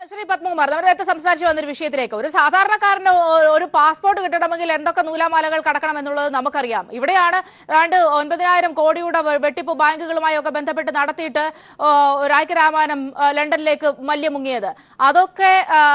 ശ്രീ പത്മകുമാർ നമ്മൾ നേരത്തെ സംസാരിച്ചു വന്നൊരു വിഷയത്തിലേക്ക് ഒരു സാധാരണക്കാരന് ഒ- ഒരു പാസ്പോർട്ട് കിട്ടണമെങ്കിൽ എന്തൊക്കെ നൂലാമാലകൾ കടക്കണം എന്നുള്ളത് നമുക്കറിയാം ഇവിടെയാണ് ഏതാണ്ട് ഒൻപതിനായിരം കോടിയുടെ വെ- വെട്ടിപ്പ് ബാങ്കുകളുമായി ഒക്കെ ബന്ധപ്പെട്ട് നടത്തിയിട്ട് ഓ, രാജ്യരാമാനം ആ, ലണ്ടനിലേക്ക് മല്യമുങ്ങിയത് അതൊക്കെ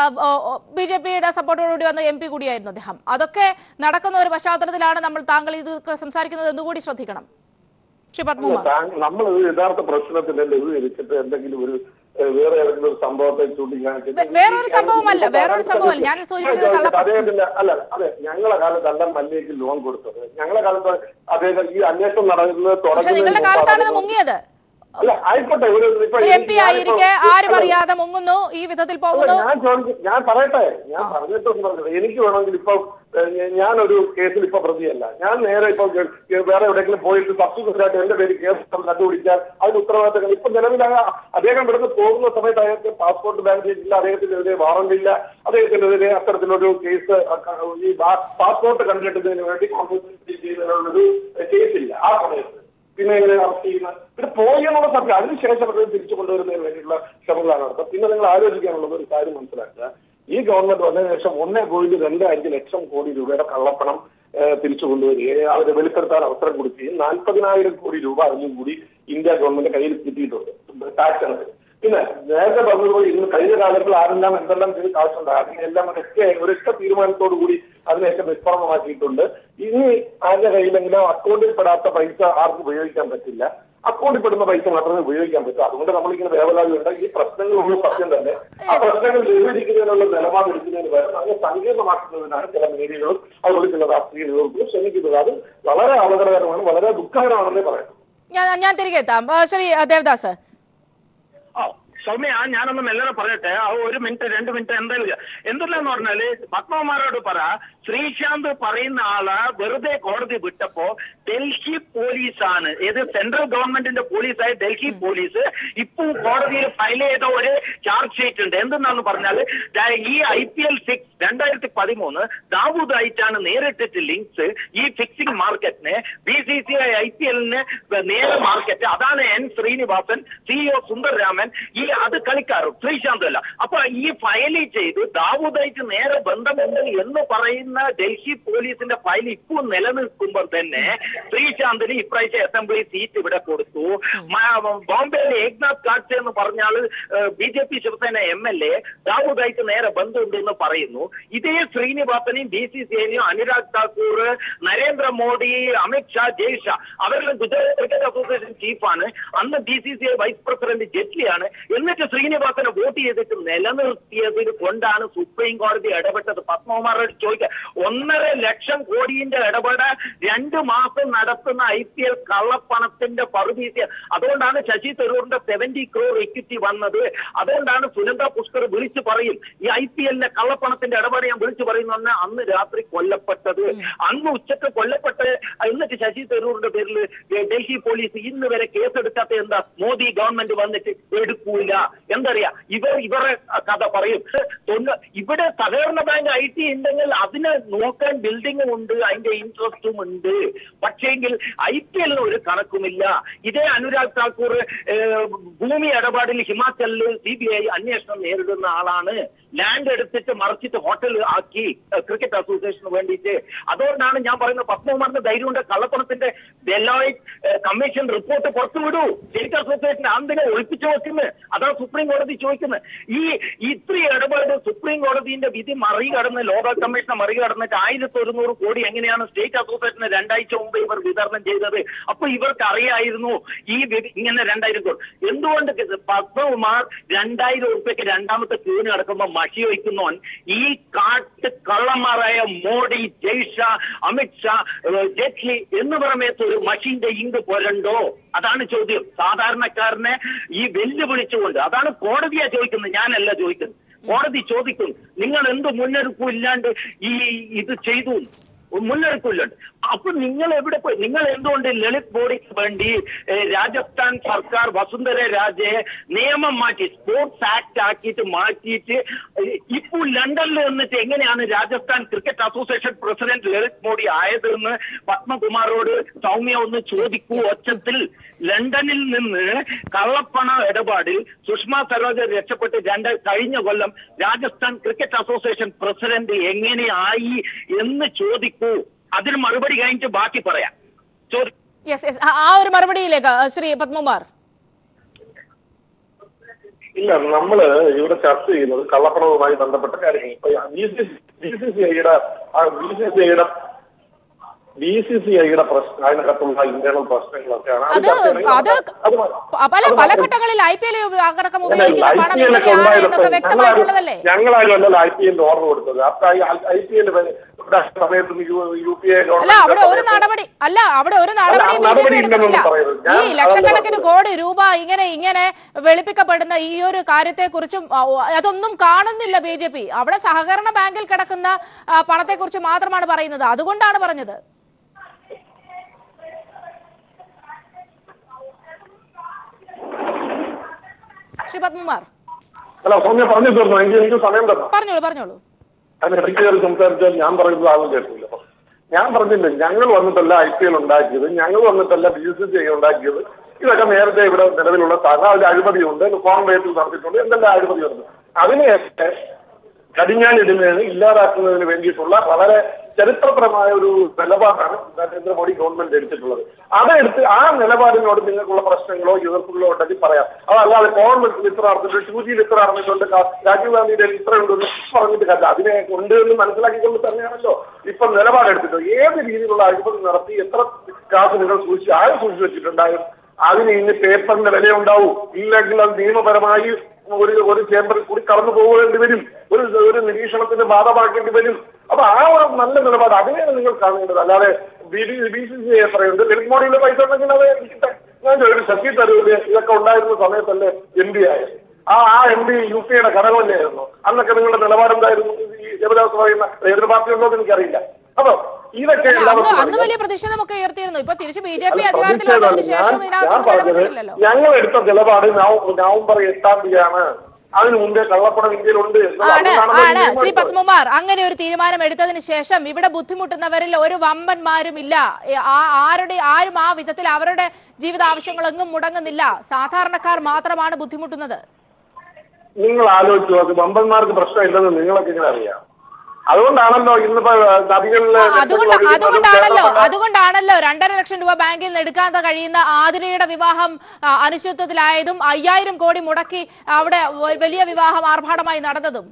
ബി ജെ പിയുടെ സപ്പോർട്ടോടുകൂടി വന്ന എം പി കൂടിയായിരുന്നു അദ്ദേഹം അതൊക്കെ നടക്കുന്ന ഒരു പശ്ചാത്തലത്തിലാണ് നമ്മൾ താങ്കൾ ഇത് സംസാരിക്കുന്നത് എന്നുകൂടി ശ്രദ്ധിക്കണം ശ്രീ പത്മകുമാർ നമ്മൾ യഥാർത്ഥ പ്രശ്നത്തിന്റെ ലഘു ധരിച്ചിട്ട് എന്തെങ്കിലും ഒരു ഏഹ്, വേറെ ഏതെങ്കിലും ഒരു സംഭവത്തെ ചൂണ്ടിക്കാണിച്ചിട്ട് വേ- വേറൊരു സംഭവമല്ല, വേറൊരു സംഭവമല്ല. ഞാൻ സൂചിപ്പിച്ചത് കള്ളപ്പണം. അദ്ദേഹത്തിന്റെ അല്ല അതെ ഞങ്ങളെ കാലത്തല്ല മല്യയ്ക്ക് ലോൺ കൊടുത്തത് ഞങ്ങളെ കാലത്ത് അദ്ദേഹം ഈ അന്വേഷണം നടക്കുന്നത് പക്ഷെ തുടങ്ങുന്നതിന് നിങ്ങളുടെ മുമ്പാണ് കാലത്താണ് ഇത് ഇത് മുങ്ങിയത് അല്ല ആയിക്കോട്ടെ ഒരു ഇപ്പൊ ഒരു എം പി ആയിരിക്കെ ആരും അറിയാതെ മുങ്ങുന്നു ഈ വിധത്തിൽ അല്ല, പോകുന്നു ഞാൻ ചോദിക്കും ഞാൻ പറയട്ടെ ഞാൻ പറഞ്ഞിട്ടൊന്നും പറഞ്ഞത് എനിക്ക് വേണമെങ്കിൽ ഇപ്പൊ ഏഹ്, ഞ- ഞാനൊരു കേസിൽ ഇപ്പൊ പ്രതിയല്ല ഞാൻ നേരെ ഇപ്പൊ ഗ- ഗ- വേറെ എവിടെയെങ്കിലും പോയിട്ട് സബ്സിക്വന്റ് ആയിട്ട് എന്റെ പേര് കേസ് കണ്ടുപിടിച്ചാൽ അതിന് ഉത്തരവാദിത്തങ്ങൾ ഇപ്പൊ നിലവിൽ ആ- അദ്ദേഹം ഇവിടുന്ന് പോകുന്ന സമയത്ത് അയാൾക്ക് പാസ്പോർട്ട് ബാങ്ക് ചെയ്തിട്ടില്ല അദ്ദേഹത്തിനെതിരെ വാറണ്ട് ഇല്ല അദ്ദേഹത്തിനെതിരെ അത്തരത്തിലൊരു കേസ് അ- ഈ പാസ്പോർട്ട് കണ്ടെത്തുന്നതിന് വേണ്ടി കോൺഗ്രസ് ചെയ്യുന്നതിനുള്ളൊരു കേസില്ല ആ സമയത്ത് പിന്നെ ഇങ്ങനെ അറസ്റ്റ് ചെയ്യുന്ന പിന്നെ പോയി എന്നുള്ള സത്യം അതിനുശേഷം അവരെ തിരിച്ചു കൊണ്ടുവരുന്നതിന് വേണ്ടിയുള്ള ശ്രമങ്ങളാണ് നടത്തുക പിന്നെ നിങ്ങൾ ആലോചിക്കാനുള്ളത് ഒരു കാര്യം മനസ്സിലാക്കുക ഈ ഗവൺമെന്റ് വന്നതിന് ശേഷം ഒന്നേ പോയിന്റ് രണ്ട് അഞ്ച് ലക്ഷം കോടി രൂപയുടെ കള്ളപ്പണം ഏഹ്, തിരിച്ചു കൊണ്ടുവരികയും അവരെ വെളിപ്പെടുത്താൻ അവസരം കൊടുക്കുകയും നാൽപ്പതിനായിരം കോടി രൂപ അതിനും കൂടി ഇന്ത്യ ഗവൺമെന്റ് കയ്യിൽ കിട്ടിയിട്ടുണ്ട് ടാക്സ് കണക്കിന് പിന്നെ നേരത്തെ പറഞ്ഞതുപോലെ ഇന്ന് കഴിഞ്ഞ കാലത്തിൽ ആരെല്ലാം എന്തെല്ലാം ചെയ്ത് കാശുണ്ട് അതിനെല്ലാം ഒരൊറ്റ ഒരൊറ്റ തീരുമാനത്തോടു കൂടി അതിനെയൊക്കെ നിഷ്പ്രമമാക്കിയിട്ടുണ്ട് ഇനി ആരുടെ കയ്യിലെങ്കിലും അക്കൗണ്ടിൽ പെടാത്ത പൈസ ആർക്കും ഉപയോഗിക്കാൻ പറ്റില്ല അക്കൗണ്ടിൽ പെടുന്ന പൈസ മാത്രമേ ഉപയോഗിക്കാൻ പറ്റൂ അതുകൊണ്ട് നമ്മളിങ്ങനെ വേവലാതിയുണ്ട് ഈ പ്രശ്നങ്ങളുള്ള സത്യം തന്നെ ആ പ്രശ്നങ്ങൾ നിർവഹിക്കുന്നതിനുള്ള നിലപാട് എടുക്കുന്നതിന് പകരം അതിനെ സങ്കീർണമാക്കുന്നതിനാണ് ചില മീഡിയകളും അതുപോലെ ചില രാഷ്ട്രീയ നേതൃത്വവും ശ്രമിക്കുന്നത് അത് വളരെ അപകടകരമാണ് വളരെ ദുഃഖകരമാണെന്നേ പറയാം ഞാൻ ഞാൻ തിരികെ എത്താം ആ, ശ്രീ ആ, ദേവദാസ് ഓ സൗമ്യ ഞാനൊന്ന് മെല്ലനെ പറയട്ടെ ആ ഒരു മിനിറ്റ് രണ്ട് മിനിറ്റ് എന്തായാലും എന്തില്ലെന്ന് പറഞ്ഞാല് പത്മകുമാരോട് പറ ശ്രീശാന്ത് പറയുന്ന ആള് വെറുതെ കോടതി വിട്ടപ്പോ ഡൽഹി പോലീസാണ് ഏത് സെൻട്രൽ ഗവൺമെന്റിന്റെ പോലീസായ ഡൽഹി പോലീസ് ഇപ്പം കോടതിയിൽ ഫയൽ ചെയ്ത ഒരു ചാർജ് ഷീറ്റ് ഉണ്ട് എന്തെന്നാന്ന് പറഞ്ഞാൽ ഈ ഐ പി എൽ സിക്സ് രണ്ടായിരത്തി പതിമൂന്ന് ദാവൂദായിട്ടാണ് നേരിട്ടിട്ട് ലിങ്ക്സ് ഈ ഫിക്സിംഗ് മാർക്കറ്റിന് B C C I I P എല്ലിന് നേരെ മാർക്കറ്റ് അതാണ് എൻ ശ്രീനിവാസൻ സിഇഒ സുന്ദർരാമൻ ഈ അത് കളിക്കാറും ശ്രീശാന്ത് അല്ല അപ്പൊ ഈ ഫയൽ ചെയ്ത് ദാവൂദായിട്ട് നേരെ ബന്ധമുണ്ട് എന്ന് പറയുന്ന ഡൽഹി പോലീസിന്റെ ഫയൽ ഇപ്പോൾ നിലനിൽക്കുമ്പോൾ തന്നെ ശ്രീശാന്തിന് ഇപ്രാവശ്യം അസംബ്ലി സീറ്റ് ഇവിടെ കൊടുത്തു മ- ബോംബെയിലെ ഏക്നാഥ് കാട്സെ എന്ന് പറഞ്ഞാൽ B J P Shiv Sena M L A ദാവൂദായിട്ട് നേരെ ബന്ധമുണ്ട് എന്ന് പറയുന്നു ഇതേ ശ്രീനിവാസനെയും ബി സി സി ഐനെയും അനുരാഗ് താക്കൂർ നരേന്ദ്രമോദി അമിത് ഷാ ജയ് ഷാ അവരെല്ലാം ഗുജറാത്ത് ക്രിക്കറ്റ് അസോസിയേഷൻ ചീഫാണ് അന്ന് B C C I vice president ജെറ്റ്ലിയാണ് എന്നിട്ട് ശ്രീനിവാസനെ വോട്ട് ചെയ്തിട്ട് നിലനിർത്തിയതിന് കൊണ്ടാണ് സുപ്രീം കോടതി ഇടപെട്ടത് പത്മകുമാറോട് ചോദിക്കുക ഒന്നര ലക്ഷം കോടിയുടെ ഇടപെടൽ രണ്ട് മാസം നടത്തുന്ന ഐ പി എൽ കള്ളപ്പണത്തിന്റെ പറുദീസ്യ അതുകൊണ്ടാണ് ശശി തരൂറിന്റെ സെവന്റി ക്രോർ ഇക്വിറ്റി വന്നത് അതുകൊണ്ടാണ് സുനന്ദ പുഷ്കർ വിളിച്ചു പറയും ഈ ഐ പി എല്ലിലെ കള്ളപ്പണത്തിന്റെ ഇടപാട് ഞാൻ വിളിച്ചു പറയുന്ന അന്ന് രാത്രി കൊല്ലപ്പെട്ടത് അന്ന് ഉച്ചക്ക് കൊല്ലപ്പെട്ട് എന്നിട്ട് ശശി തരൂറിന്റെ പേരിൽ ഡൽഹി പോലീസ് ഇന്ന് വരെ കേസെടുക്കാത്ത എന്താ മോദി ഗവൺമെന്റ് വന്നിട്ട് എടുക്കൂല എന്തറിയാ ഇവർ ഇവരെ കഥ പറയും തൊണ്ണൂ- ഇവിടെ സഹകരണ ബാങ്ക് ഐ ടി ഉണ്ടെങ്കിൽ അതിനെ നോക്കാൻ ബിൽഡിംഗും ഉണ്ട് അതിന്റെ ഇൻട്രസ്റ്റും ഉണ്ട് പക്ഷേങ്കിൽ ഐ പി എല്ലിന് ഒരു കണക്കുമില്ല ഇതേ അനുരാഗ് താക്കൂർ ഏഹ്, ഭൂമി ഇടപാടിൽ ഹിമാചലിൽ സി ബി ഐ അന്വേഷണം നേരിടുന്ന ആളാണ് ലാൻഡ് എടുത്തിട്ട് മറിച്ചിട്ട് ഹോട്ടൽ ആക്കി ഏഹ്, ക്രിക്കറ്റ് അസോസിയേഷന് വേണ്ടിയിട്ട് അതുകൊണ്ടാണ് ഞാൻ പറയുന്നത് പത്മകുമാറിന്റെ ധൈര്യമുണ്ട് കള്ളപ്പണത്തിന്റെ ഡെലോയിറ്റ് ഏഹ്, കമ്മീഷൻ റിപ്പോർട്ട് പുറത്തുവിടൂ സ്റ്റേറ്റ് അസോസിയേഷൻ എന്തിനെ ഒളിപ്പിച്ചു വെക്കുന്നത് അതാണ് സുപ്രീം കോടതി ചോദിക്കുന്നത് ഈ ഇത്രയും ഇടപാട് സുപ്രീം കോടതിന്റെ വിധി മറികടന്ന് ലോക കമ്മീഷനെ മറികടന്നിട്ട് ആയിരത്തി ഒരുന്നൂറ് കോടി എങ്ങനെയാണ് സ്റ്റേറ്റ് അസോസിയേഷന് രണ്ടാഴ്ച മുമ്പ് ഇവർ വിതരണം ചെയ്തത് അപ്പൊ ഇവർക്ക് അറിയായിരുന്നു ഈ വിധി ഇങ്ങനെ രണ്ടായിരം കോടി എന്തുകൊണ്ട് പത്മകുമാർ രണ്ടായിരം ഉറുപ്പ്യക്ക് രണ്ടാമത്തെ ക്യൂവിന് നടക്കുമ്പോൾ മഷി വയ്ക്കുന്നവൻ ഈ കാട്ട് കള്ളന്മാരായ മോഡി ജയ്ഷാ അമിത് ഷാ ഏഹ് ജെറ്റ്ലി എന്ന് പറയുന്നത് ഒരു മഷീന്റെ ഇങ്ക് പോരണ്ടോ അതാണ് ചോദ്യം സാധാരണക്കാരനെ ഈ വെല്ലുവിളിച്ചുകൊണ്ട് അതാണ് കോടതിയാ ചോദിക്കുന്നത് ഞാനല്ല ചോദിക്കുന്നത് കോടതി ചോദിക്കും നിങ്ങൾ എന്ത് മുന്നൊരുക്കും ഇല്ലാണ്ട് ഈ ഇത് ചെയ്തു മുന്നൊരുക്കില്ലാണ്ട് അപ്പൊ നിങ്ങൾ എവിടെ പോയി നിങ്ങൾ എന്തുകൊണ്ട് ലളിത് ബോഡിക്ക് വേണ്ടി ഏഹ്, രാജസ്ഥാൻ സർക്കാർ വസുന്ധര രാജയെ നിയമം മാറ്റി സ്പോർട്സ് ആക്ട് ആക്കിയിട്ട് മാറ്റിയിട്ട് ഏഹ്, ഇപ്പോൾ ലണ്ടനിൽ നിന്നിട്ട് എങ്ങനെയാണ് Rajasthan cricket association president Lalit Modi ആയതെന്ന് പത്മകുമാറോട് സൗമ്യ ഒന്ന് ചോദിക്കൂ ഒച്ചത്തിൽ ലണ്ടനിൽ നിന്ന് കള്ളപ്പണ ഇടപാടിൽ സുഷമ സ്വരാജ് രക്ഷപ്പെട്ട് രണ്ട് കഴിഞ്ഞ കൊല്ലം രാജസ്ഥാൻ ക്രിക്കറ്റ് അസോസിയേഷൻ പ്രസിഡന്റ് എങ്ങനെയായി എന്ന് ചോദിക്കൂ അതിന് മറുപടി കഴിഞ്ഞിട്ട് ബാക്കി പറയാം ചോദി യെസ് യെസ് ആ ഒരു മറുപടിയിലേക്ക് ആ, ശ്രീ പത്മകുമാർ ഇല്ല നമ്മള് ഇവിടെ ചർച്ച ചെയ്യുന്നത് കള്ളപ്പണവുമായി ബന്ധപ്പെട്ട കാര്യങ്ങൾ ഇപ്പൊ B C B C C ഐയുടെ ബി സി സി ഐയുടെ ബി സി സി ഐയുടെ പ്രശ്നം അതിനകത്തുള്ള ഇന്റേണൽ പ്രശ്നങ്ങളൊക്കെയാണ് അത് ചർച്ച ചെയ്യണമെങ്കിൽ അത് അത് മതി. പ- പല അത് പല മതി. ഘട്ടങ്ങളിൽ ഐ പി എൽ അടക്കം അല്ല, ഉപയോഗിക്കുന്ന ഐ പണം പി എൽ ഒക്കെ എങ്ങനെയാണ് ഉണ്ടായപ്പോ എന്നൊക്കെ വ്യക്തമായിട്ടുള്ളതല്ലേ ഞങ്ങളാരും അല്ലല്ലോ ഐ പി എല്ലിൽ ഓർഡർ കൊടുത്തത് അപ്പൊ ഐ പി എൽ സമയത്ത് യു പി എ അല്ല അവിടെ ഒരു നടപടി അല്ല അവിടെ ഒരു നടപടിയും ബി ജെ പി നടപടി എടുക്കുന്നില്ല ഇല്ലെന്നൊന്നും പറയരുത്. ഈ ഞാൻ ലക്ഷക്കണക്കിന് അതല്ല കോടി രൂപ ഇങ്ങനെ ഇങ്ങനെ വെളുപ്പിക്കപ്പെടുന്ന ഈ ഒരു കാര്യത്തെക്കുറിച്ചും ആ, ഓ, അതൊന്നും കാണുന്നില്ല ബി ജെ പി അവിടെ സഹകരണ ബാങ്കിൽ കിടക്കുന്ന ആ, പണത്തെക്കുറിച്ച് മാത്രമാണ് പറയുന്നത് അതുകൊണ്ടാണ് പറഞ്ഞത് ശ്രീ പത്മകുമാർ അല്ല സൗമ്യ പറഞ്ഞു തീർന്നു എനിക്ക് എനിക്ക് സമയം തരണം പറഞ്ഞോളൂ പറഞ്ഞോളൂ അതിനിടയ്ക്ക് കയറി സംസാരിച്ചാൽ ഞാൻ പറയുന്നത് ആളും കേൾക്കില്ല ഞാൻ പറഞ്ഞില്ലേ ഞങ്ങൾ വന്നിട്ടല്ല ഐ പി എൽ ഉണ്ടാക്കിയത് ഞങ്ങൾ വന്നിട്ടല്ല ബി സി സി ഐ ഉണ്ടാക്കിയത് ഇതൊക്കെ നേരത്തെ ഇവിടെ നിലവിലുള്ള സഹ അതിൽ അഴിമതിയുണ്ട് കോൺഗ്രേറ്റിൽ നടത്തിയിട്ടുണ്ട് എന്തെല്ലാം അഴിമതിയുണ്ട് അതിനെയൊക്കെ കടിഞ്ഞാനിടുന്നതിന് ഇല്ലാതാക്കുന്നതിന് വേണ്ടിയിട്ടുള്ള വളരെ ചരിത്രപരമായ ഒരു നിലപാടാണ് നരേന്ദ്രമോദി ഗവൺമെന്റ് എടുത്തിട്ടുള്ളത് അതെടുത്ത് ആ നിലപാടിനോട് നിങ്ങൾക്കുള്ള പ്രശ്നങ്ങളോ എതിർപ്പുകളോ ഉണ്ടെങ്കിൽ പറയാം അതല്ലാതെ ഗവൺമെന്റിൽ ഇത്ര നടന്നിട്ട് ടു ജിയിൽ ഇത്ര നടന്നിട്ടുണ്ട് ക- രാജീവ് ഗാന്ധിയുടെ ഇത്ര ഉണ്ടെന്ന് പറഞ്ഞിട്ട് കണ്ട അതിനെ ഉണ്ട് എന്ന് മനസ്സിലാക്കിക്കൊണ്ട് തന്നെയാണല്ലോ ഇപ്പൊ നിലപാടെടുത്തിട്ട് ഏത് രീതിയിലുള്ള അഴിമതി നടത്തി എത്ര കാശ് നിങ്ങൾ സൂക്ഷിച്ച് ആരും സൂക്ഷിച്ചു വെച്ചിട്ടുണ്ടാകും അതിന് ഇനി പേപ്പറിന്റെ വില ഉണ്ടാവും ഇല്ലെങ്കിൽ അത് നിയമപരമായി ഒരു ഒരു ചേംബറിൽ കൂടി കടന്നു പോകേണ്ടി വരും ഒരു ഒരു നിരീക്ഷണത്തിന് ബാധമാക്കേണ്ടി വരും അപ്പൊ ആ ഒരു നല്ല നിലപാട് അതിനെയാണ് നിങ്ങൾ കാണേണ്ടത് അല്ലാതെ B D B C C എത്രയുണ്ട് ലളിത് മോഡിയിലെ പൈസ ഉണ്ടെങ്കിൽ അത് കിട്ടെ. ഞാൻ ചോദിച്ചു ശശി തരൂര് ഇതൊക്കെ ഉണ്ടായിരുന്ന സമയത്തല്ലേ എം പി ആയത് ആ ആ എം പി യു പി യുടെ ഘടകമല്ലായിരുന്നു അന്നൊക്കെ നിങ്ങളുടെ നിലപാടെന്തായിരുന്നു ഈ ദേവദാസ് പറയുന്ന ഏതൊരു പാർട്ടി ഉണ്ടോ എന്ന് എനിക്കറിയില്ല അപ്പൊ ഇതൊക്കെ അല്ല, അന്ന് എല്ലാവർക്കും അന്ന് അറിയാം. വലിയ പ്രതിഷേധമൊക്കെ ഉയർത്തിയിരുന്നു ഇപ്പൊ തിരിച്ച് ബി ജെ പി അല്ല, അധികാരത്തിൽ പ്രതിഷേധം വന്നതിന് ശേഷം ഞാൻ- ഞാൻ ഇതിനകത്തൊന്നും പറഞ്ഞത് ഇടപെട്ടിട്ടില്ലല്ലോ ഞങ്ങൾ എടുത്ത നിലപാട് നവ- നവംബർ എട്ടാം തീയതിയാണ് അതിന് മുമ്പേ കള്ളപ്പണം ഇന്ത്യയിലുണ്ട് എന്നുള്ളത് ആണ് അതുകൊണ്ടാണ് ആണ് നമ്മൾ ശ്രീ തീരുമാനിച്ചത്. പത്മകുമാർ അങ്ങനെ ഒരു തീരുമാനം എടുത്തതിന് ശേഷം ഇവിടെ ബുദ്ധിമുട്ടുന്നവരിൽ ഒരു വമ്പന്മാരും ഇല്ല ഏ, ആ- ആരുടെ ആരും ആ വിധത്തിൽ അവരുടെ ജീവിത ആവശ്യങ്ങളൊന്നും മുടങ്ങുന്നില്ല സാധാരണക്കാർ മാത്രമാണ് ബുദ്ധിമുട്ടുന്നത് നിങ്ങൾ ആലോചിച്ചു നോക്ക് വമ്പന്മാർക്ക് പ്രശ്നമില്ലെന്ന് നിങ്ങളൊക്കെ ഇങ്ങനെ അറിയാം അതുകൊണ്ടാണല്ലോ ഇന്നിപ്പോ നദികളിലെ ആ, അതുകൊണ്ട് അതുകൊണ്ടാണല്ലോ അതുകൊണ്ടാണല്ലോ രണ്ടര ലക്ഷം രൂപ ബാങ്കിൽ നിന്ന് എടുക്കാൻ കഴിയുന്ന ആതിരയുടെ വിവാഹം ആ, അനിശ്ചിത്വത്തിലായതും അയ്യായിരം കോടി മുടക്കി അവിടെ വ- വലിയ വിവാഹം ആർഭാടമായി നടന്നതും